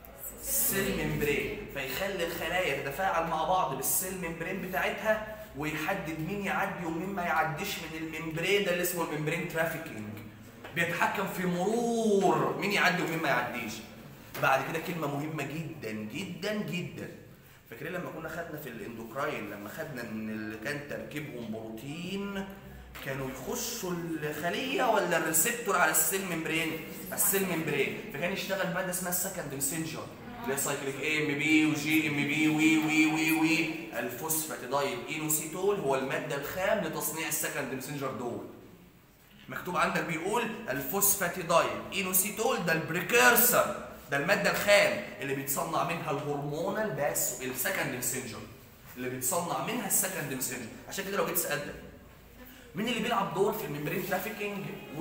سيل ممبرين فيخلي الخلايا تتفاعل مع بعض بالسيل ممبرين بتاعتها ويحدد مين يعدي ومين ما يعديش من الممبرين ده اللي اسمه الممبرين ترافيكينج بيتحكم في مرور مين يعدي ومين ما يعديش بعد كده كلمه مهمه جدا جدا جدا فاكرين لما كنا خدنا في الاندوكراين لما خدنا ان اللي كان تركيبهم بروتين كانوا يخشوا الخليه ولا الريسبتور على السيل ممبرين على السيل ممبرين فكان يشتغل ماده اسمها السكند ميسنجر اللي هي سايكليك اي ام بي وجي ام بي وي وي وي وي الفوسفاتيدايل اينوسيتول هو الماده الخام لتصنيع السكند ميسنجر دول مكتوب عندك بيقول الفوسفاتيدايل اينوسيتول ده البريكيرسر ده الماده الخام اللي بيتصنع منها الهرمونال بس السكند ميسنجر اللي بيتصنع منها السكند ميسنجر عشان كده لو جيت سالتك مين اللي بيلعب دور في الممبرين ترافيكينج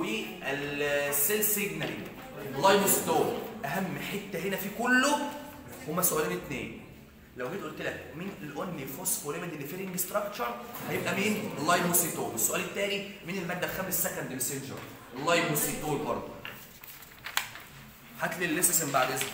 والسيل سيجنالينج اللايبوستول اهم حته هنا في كله هما سؤالين اتنين لو جيت قلت لك مين الاونلي فوسفوليبيد اللي في رينج ستراكشر هيبقى مين اللايبوسيتول السؤال الثاني مين الماده الخام السكند ميسنجر اللايبوسيتول برضه هات لي الليسيسن بعد اذنك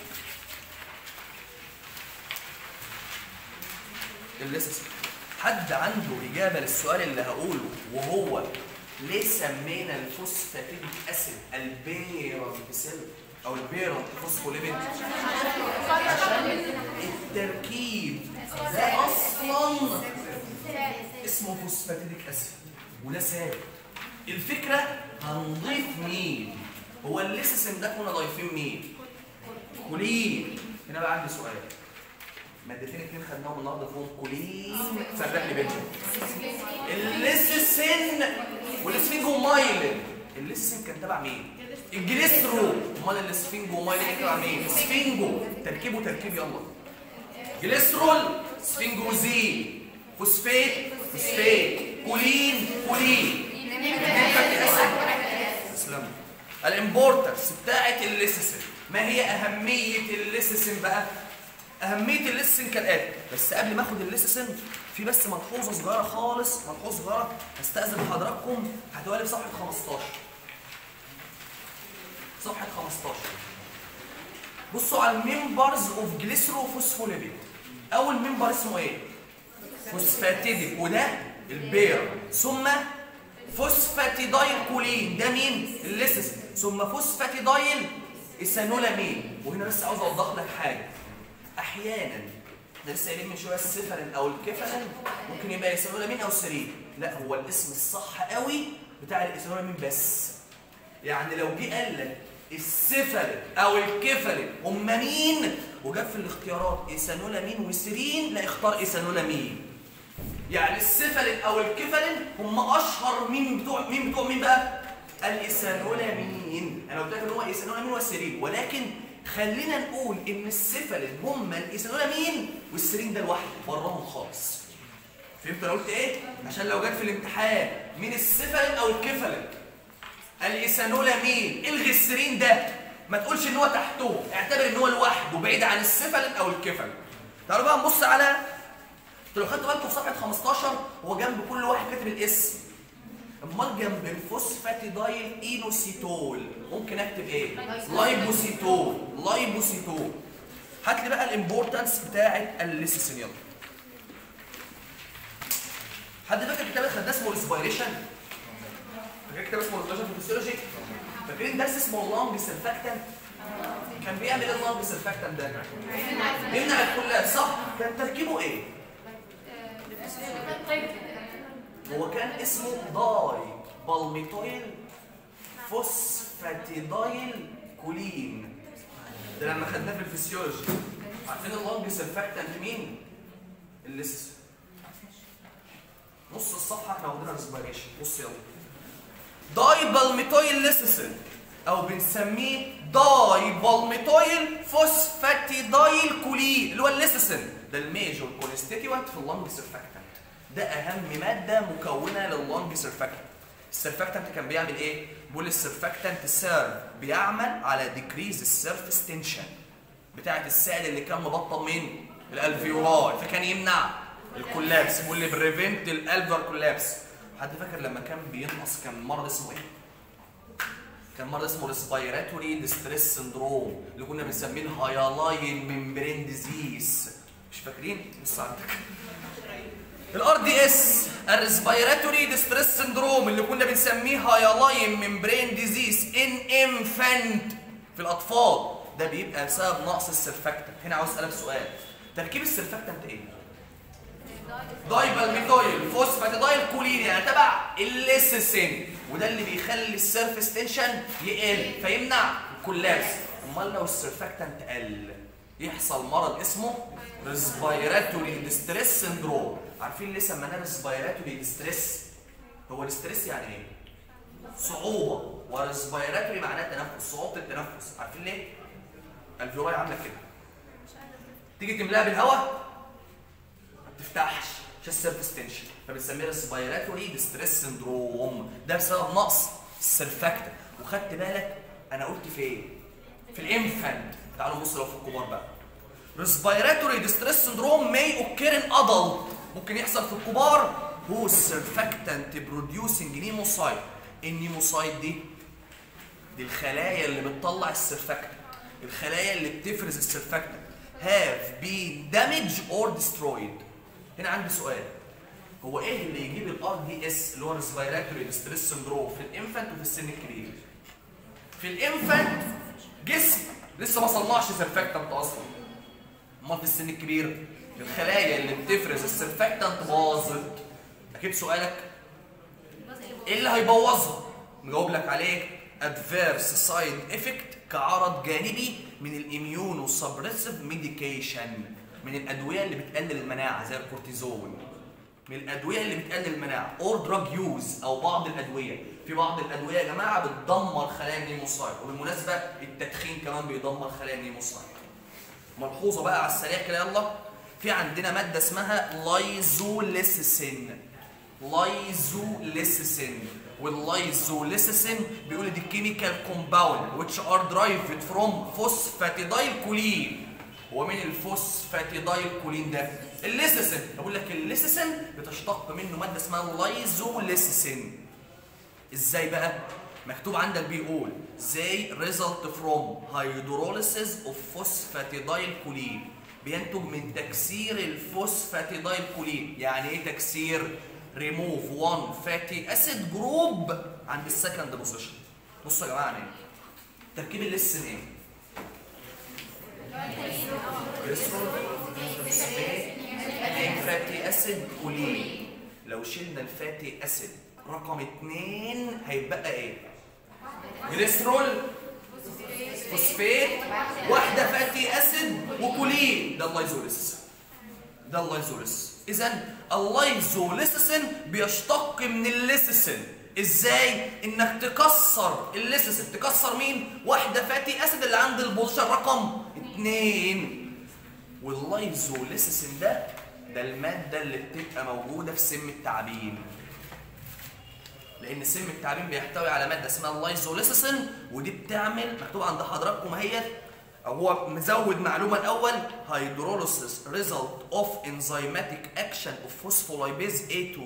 الليسيسن حد عنده اجابه للسؤال اللي هقوله وهو ليه سمينا الفوسفاتيديك اسيد البيرنت سيل او البيرنت فوسفوليبيد عشان التركيب ده اصلا اسمه فوسفاتيديك اسيد وده ثابت الفكره هنضيف مين هو الليسيسن ده كنا ضايفين مين كولين هنا بقى عندي سؤال مادتين اتنين خدناهم النهارده فيهم كولين فرق لي بينهم الليسيسن والسفنجومايلين الليسيسن كان تبع مين الجليسرو امال السفنجومايلين كان تبع مين سفنجو تركيبه تركيب يلا جليسرول سفنجوزين فوسفات فوسفات كولين كولين فاتي اسيد تسلم الامبورتنس بتاعت الليسيسين ما هي اهميه الليسيسين بقى اهميه الليسيسين كالاتي بس قبل ما اخد الليسيسين في بس ملحوظه صغيره خالص ملحوظه صغيره هستاذن حضراتكم هتقولي في صفحه 15 صفحه 15 بصوا على الممبرز اوف جليسروفوسفوليبيد اول ممبر اسمه ايه فوسفاتيديك وده البير ثم فوسفاتيدايل كولين ده مين الليسس ثم فوسفاتيدايل ايثانولامين وهنا بس عاوز اوضح لك حاجه احيانا ده لسه قايلين من شويه السيفرين او الكيفالين ممكن يبقى ايثانولامين او سيرين لا هو الاسم الصح قوي بتاع الايثانولامين بس يعني لو جه قال لك السيفرين او الكيفالين هم مين وجاب في الاختيارات ايثانولامين وسيرين لا اختار ايثانولامين يعني السيفالين او الكيفالين هم اشهر مين بتوع مين بتوع مين بقى الايثانولامين انا قلت لك ان هو ايثانولامين والسيرين ولكن خلينا نقول ان السيفالين هم الايثانولامين والسيرين ده لوحده براهم خالص فهمت انا قلت ايه عشان لو جت في الامتحان مين السيفالين او الكيفالين الايثانولامين الغي السيرين ده ما تقولش ان هو تحته اعتبر ان هو لوحده بعيد عن السيفالين او الكيفالين تعالوا بقى نبص على انتوا لو خدتوا بالكم في صفحه 15 هو جنب كل واحد كاتب الاسم امال جنب الفوسفاتيدايل اينوسيتول ممكن اكتب ايه لايبوسيتول لايبوسيتول هات لي بقى الامبورتنس بتاعه الليسيسين يلا حد فاكر الكتاب اللي خدناه اسمه ريسبيريشن فاكر كتاب اسمه ريسبيريشن في الفسيولوجي فاكرين درس اسمه اللانج سيرفاكتنت كان بيعمل ايه اللانج سيرفاكتنت ده يمنع الكلاب صح كان تركيبه ايه هو كان اسمه داي بالميتويل فوسفاتيدايل كولين ده لما خدناه في الفسيولوجي عارفين اللونج سيرفاكتنت مين؟ الليسس نص الصفحه احنا واخدينها ريسبيريشن بص يلا داي بالميتويل ليسيسين او بنسميه داي بالميتويل فوسفاتيدايل كولين اللي هو الليسيسين ده الميجور كونستيتيوانت في اللونج سيرفاكتنت ده اهم ماده مكونه لللونج سيرفاكتنت السيرفاكتنت كان بيعمل ايه بيقول السيرفاكتنت سيرف بيعمل على ديكريز السيرفيس تنشن بتاعه السائل اللي كان مبطن من الالفيولاي فكان يمنع الكولابس بيقول لي بريفنت الالفر كولابس حد فاكر لما كان بينقص كان مرض اسمه ايه كان مرض اسمه ريسبيراتوري ديستريس سندروم اللي كنا بنسميه الهايلاين ممبرين ديزيز مش فاكرين بص عندك الار دي اس الريسبيراتوري ديستريس سندروم اللي كنا بنسميه هايلاين ممبرين ديزيز ان انفانت في الاطفال ده بيبقى بسبب نقص السرفاكتنت هنا عاوز اسالك سؤال تركيب السرفاكتنت ايه دايبالميتويل فوسفاتيدايل كولين يعني تبع الليسيسين وده اللي بيخلي السيرفيس تنشن يقل فيمنع الكولابس امال لو السرفاكتنت قل يحصل مرض اسمه ريسبيراتوري ديستريس سندروم عارفين ليه سميناه ريسبيراتوري ديستريس هو الاستريس يعني ايه صعوبه وريسبيراتوري معناه تنفس صعوبه التنفس عارفين ليه الفيولاي عامله كده تيجي تملاها بالهواء ما بتفتحش عشان السيرفس تنشن فبنسميها ريسبيراتوري ديستريس سندروم ده بسبب نقص السرفاكتنت وخدت بالك انا قلت في ايه في الانفانت تعالوا نبص لو في الكبار بقى respiratory distress syndrome may occur in adult ممكن يحصل في الكبار هو surfactant producing pneumocide النيموسايد دي دي الخلايا اللي بتطلع السرفاكتنت الخلايا اللي بتفرز السرفاكتنت have been damaged or destroyed هنا عندي سؤال هو ايه اللي يجيب الار دي اس اللي هو respiratory distress syndrome في الانفانت وفي السن الكبير في الانفانت جسم لسه ما صنعش سرفاكتنت اصلا امال في السن الكبير الخلايا اللي بتفرز السرفاكتنت باظت اكيد سؤالك ايه اللي هيبوظها نجاوب لك عليه ادفيرس سايد افكت كعرض جانبي من الاميونو سبريسيف ميديكيشن من الادويه اللي بتقلل المناعه زي الكورتيزون من الادويه اللي بتقلل المناعه اور دراج يوز او بعض الادويه في بعض الادويه يا جماعه بتدمر خلايا النيموسايت وبالمناسبه التدخين كمان بيدمر خلايا النيموسايت ملحوظه بقى على السريع كده يلا في عندنا ماده اسمها لايزوليسيسين لايزوليسيسين واللايزوليسيسين بيقول دي كيميكال كومباوند which are derived from phosphatidylcholine هو مين الفوسفاتيدايلكولين ده؟ الليسيسين بقول لك الليسيسين بتشتق منه ماده اسمها اللايزوليسيسين ازاي بقى؟ مكتوب عندك بيقول زي result from hydrolysis of phosphatidylcholine بينتج من تكسير الفوسفاتيدايلكولين يعني ايه تكسير؟ remove one fatty acid group عند السكند بوزيشن بصوا يا جماعه ايه تركيب الليسن ايه؟ فاتي اسيد كولين لو شلنا الفاتي اسيد رقم اتنين هيبقى ايه؟ جليسرول فوسفات واحده فاتي اسيد وكولين ده اللايزوليس ده اللايزوليس اذا اللايزوليسيسين بيشتق من الليسيسين ازاي انك تكسر الليسيسين تكسر مين واحده فاتي اسيد اللي عند البوزيشن رقم اتنين واللايزوليسيسين ده ده الماده اللي بتبقى موجوده في سم التعبين لان سم التعبين بيحتوي على ماده اسمها اللايزوليسيسين ودي بتعمل مكتوب عند حضراتكم اهيت أو هو مزود معلومه الاول هيدروليسيس ريزلت اوف انزيماتيك اكشن اوف فوسفولايبيز A2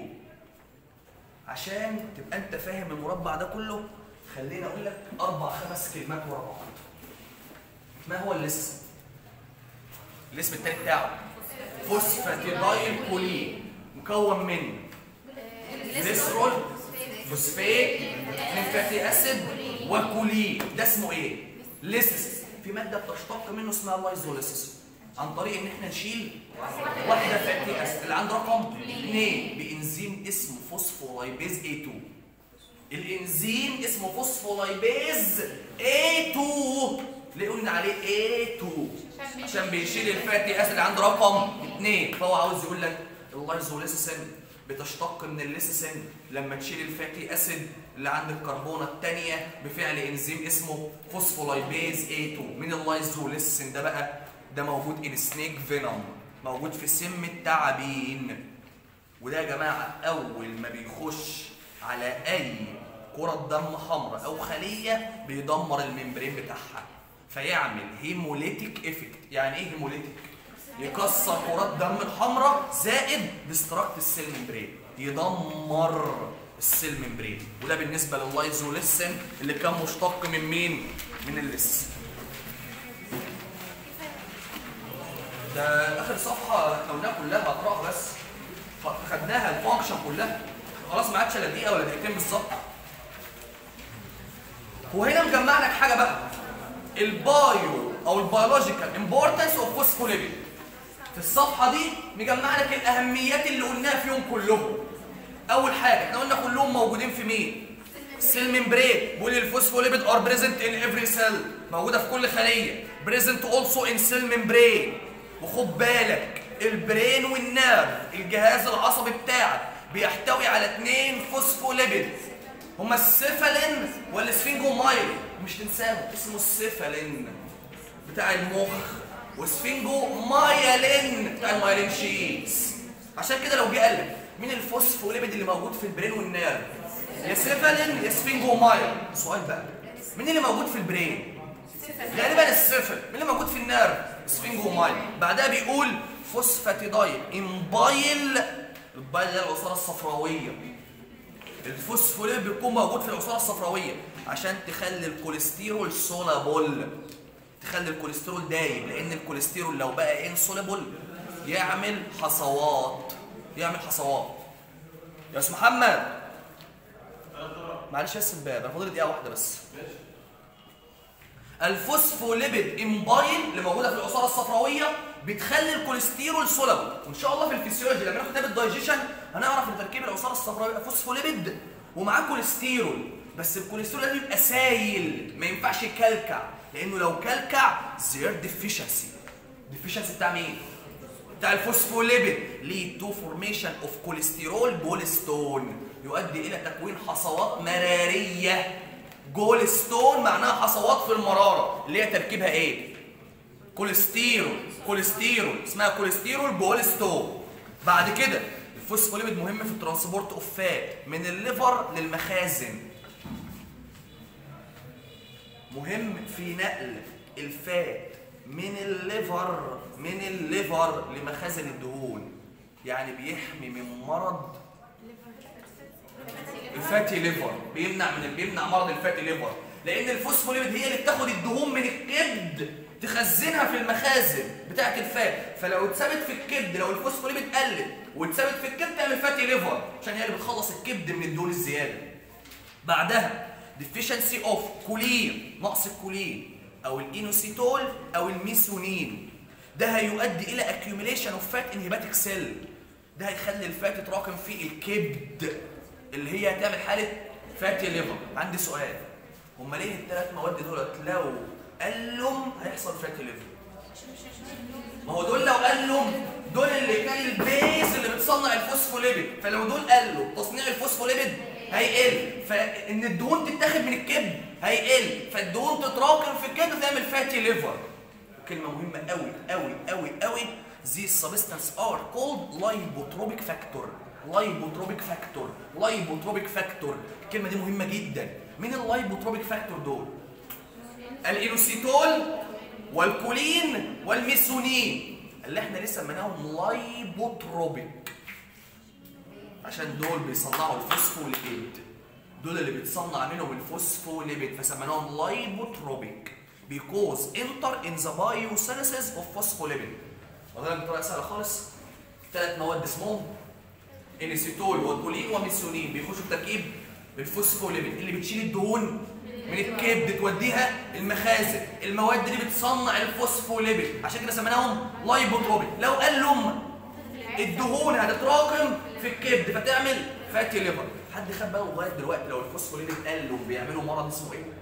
عشان تبقى انت فاهم المربع ده كله خليني اقول لك اربع خمس كلمات ورا بعض ما هو الاسم الاسم التاني بتاعه فوسفاتيدايل كولين مكون من جليسرول فوسفات فاتي اسيد وكولين ده اسمه ايه ليسيس في ماده بتشتق منه اسمها لايزوليسيس عن طريق ان احنا نشيل واحده فاتي اسيد اللي عنده رقم 2 بانزيم اسمه فوسفولايبيز A2 الانزيم اسمه فوسفولايبيز A2 ليه قلنا عليه A2 عشان بيشيل الفاتي اسيد اللي عنده رقم 2 فهو عاوز يقول لك اللايزوليسيسين بتشتق من الليسيسين لما تشيل الفاتي اسيد اللي عند الكربونه الثانيه بفعل انزيم اسمه فوسفولايبيز A2 من اللايزوليسيسين ده بقى ده موجود ان سنيك فينوم موجود في سم التعابين وده يا جماعه اول ما بيخش على اي كره دم حمراء او خليه بيدمر الممبرين بتاعها فيعمل هيموليتيك افكت يعني ايه هيموليتيك يكسر كرات دم الحمراء زائد ديستراكت السيل ممبرين يدمر السيل ممبرين وده بالنسبه لللايزوليسين اللي كان مشتق من مين من الليس ده اخر صفحه احنا قلناها كلها هقراها بس خدناها الفانكشن كلها خلاص ما عادش الا دقيقه ولا دقيقتين بالظبط وهنا مجمع لك حاجه بقى البايو او البيولوجيكال امبورتنس اوف فوسفوليبيد في الصفحه دي مجمع لك الاهميات اللي قلناها فيهم كلهم اول حاجه احنا قلنا كلهم موجودين في مين سيل ممبرين بيقول الفوسفوليبيد ار بريزنت ان افري سيل موجوده في كل خليه بريزنت اولسو ان سيل ممبرين وخد بالك البرين والنيرف الجهاز العصبي بتاعك بيحتوي على اثنين فوسفوليبيد هما السيفالين والسفنجومايل مش تنساهم اسمه السيفالين بتاع المخ وسفنجو مايلين بتاع المايلين شيتس عشان كده لو جه قال لك مين الفوسفوليبيد اللي موجود في البرين والنيرف يا سيفالين يا سفنجو مايل سؤال بقى مين اللي موجود في البرين غالبا السيفل مين اللي موجود في النيرف سفنجو مايل بعدها بيقول فوسفاتيدايل امبايل البايل اللي هي العصاره الصفراويه الفوسفوليبيد بيكون موجود في العصاره الصفراويه عشان تخلي الكوليسترول سولابول تخلي الكوليسترول دايب لان الكوليسترول لو بقى انسولابل يعمل حصوات يعمل حصوات يا استاذ محمد معلش بس الباب انا فاضل دقيقه واحده بس الفوسفوليبيد امبايل اللي موجوده في العصاره الصفراويه بتخلي الكوليسترول سولابل وان شاء الله في الفسيولوجي لما ناخد كتاب الدايجيشن هنعرف ان تركيب العصاره الصفراويه فوسفوليبيد ومعاه كوليسترول بس الكوليسترول ده بيبقى سايل ما ينفعش يكلكع لانه لو كلكع زير ديفيشنسي ديفيشنسي بتاع مين بتاع الفوسفوليبيد ليد تو فورميشن اوف كوليسترول جولستون يؤدي الى تكوين حصوات مراريه جولستون معناها حصوات في المراره اللي هي تركيبها ايه كوليسترول كوليسترول اسمها كوليسترول جولستون بعد كده الفوسفوليبيد مهم في الترانسبورت اوف فات من الليفر للمخازن مهم في نقل الفات من الليفر من الليفر لمخازن الدهون يعني بيحمي من مرض الفاتي ليفر بيمنع من بيمنع مرض الفاتي ليفر لان الفوسفوليبيد هي اللي بتاخد الدهون من الكبد تخزنها في المخازن بتاعه الفات فلو اتثبت في الكبد لو الفوسفوليبيد قلت واتثبت في الكبد تعمل فاتي ليفر عشان هي اللي بتخلص الكبد من الدهون الزياده بعدها deficiency اوف كولين نقص الكولين او الانوسيتول او الميثونين ده هيؤدي الى accumulation of fat in hepatic cell ده هيخلي الفات يتراكم في الكبد اللي هي هتعمل حاله فاتي ليفر عندي سؤال هما ليه الثلاث مواد دولت لو قلهم هيحصل فاتي ليفر ما هو دول لو قلهم دول اللي كان البيز اللي بتصنع الفوسفوليبيد فلو دول قلوا تصنيع الفوسفوليبيد هيقل فان الدهون تتاخد من الكبد هيقل فالدهون تتراكم في الكبد تعمل فاتي ليفر كلمه مهمه قوي قوي قوي قوي these substances are called lipotropic factor lipotropic factor lipotropic factor الكلمه دي مهمه جدا مين اللايبوتروبيك فاكتور دول الانوسيتول والكولين والميثونين اللي احنا لسه سميناهم لايبوتروبيك عشان دول بيصنعوا الفوسفوليبيد دول اللي بيتصنع منهم الفوسفوليبيد فسميناهم لايبوتروبيك because enter in the biosynthesis of phospholipid وده بطريقه سهله خالص ثلاث مواد اسمهم انيسيتول والكولين وميثونين بيخشوا في تركيب الفوسفوليبيد اللي بتشيل الدهون من الكبد توديها المخازن المواد دي بتصنع الفوسفوليبيد عشان كده سميناهم لايبوتروبيك لو قلوا الدهون هتتراكم في الكبد فتعمل فاتي ليفر حد خد باله لغايه دلوقتي لو الفوسفوليبيد قلوا بيعملوا مرض اسمه ايه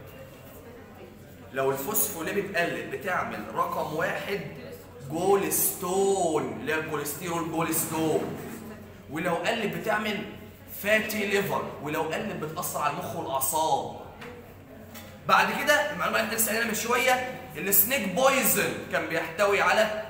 لو الفوسفوليبيد قلت بتعمل رقم واحد جول ستون اللي هي الكوليسترول جول ستون ولو قلت بتعمل فاتي ليفر ولو قلت بتاثر على المخ والاعصاب بعد كده المعلومه اللي احنا لسه قايلينها من شويه السنيك بويزن كان بيحتوي على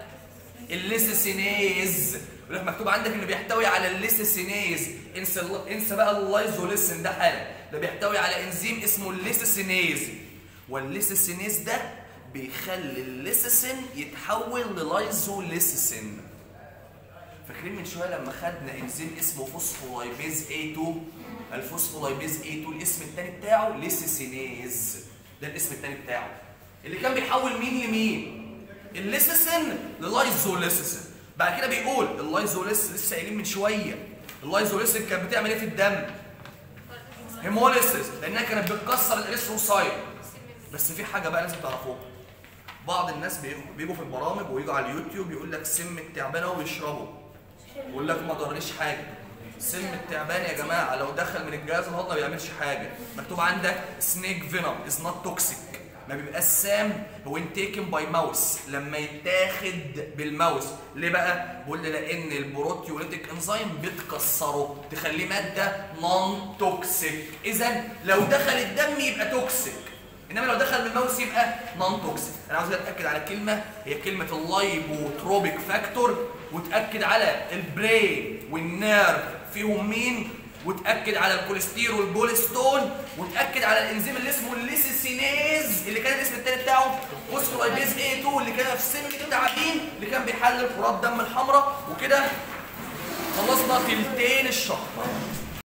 الليسيسينيز يقول لك مكتوب عندك انه بيحتوي على الليسيسينيز انسى انسى بقى اللايزوليسين ده حالا ده بيحتوي على انزيم اسمه الليسيسينيز والليسيسينيز ده بيخلي الليسيسين يتحول للايزوليسيسين فاكرين من شويه لما خدنا انزيم اسمه فوسفولايبيز A2 الفوسفولايبيز A2 الاسم الثاني بتاعه ليسيسينيز ده الاسم الثاني بتاعه اللي كان بيحول مين لمين الليسيسين للايزوليسيسين بعد كده بيقول اللايزوليس لسه قايلين من شويه اللايزوليسين كانت بتعمل ايه في الدم هيموليسيس لانها كانت بتكسر الاريثروسايت بس في حاجه بقى لازم تعرفوها بعض الناس بيجوا في البرامج ويجوا على اليوتيوب يقول لك سم التعبان اهو ويشربه يقول لك ما ضرنيش حاجه سم التعبان يا جماعه لو دخل من الجهاز الهضمي ما بيعملش حاجه مكتوب عندك سنيك فينوم از نوت توكسيك ما بيبقاش سام هو تيكن باي ماوس لما يتاخد بالماوس ليه بقى بقول لي لان البروتيوليتيك انزيم بتكسره تخليه ماده نون توكسيك اذا لو دخل الدم يبقى توكسيك انما لو دخل من الماوس يبقى نون توكسيك انا عاوز اتاكد على كلمه هي كلمه اللايبوتروبيك فاكتور وتاكد على البرين والنيرف فيهم مين وتاكد على الكوليسترول والبوليستون وتاكد على الانزيم اللي اسمه الليسيسينيز اللي كان الاسم الثاني بتاعه فوسفولايبيز A2 اللي كان في سن التعابين اللي كان بيحلل كرات دم الحمراء وكده خلصنا تلتين الشهر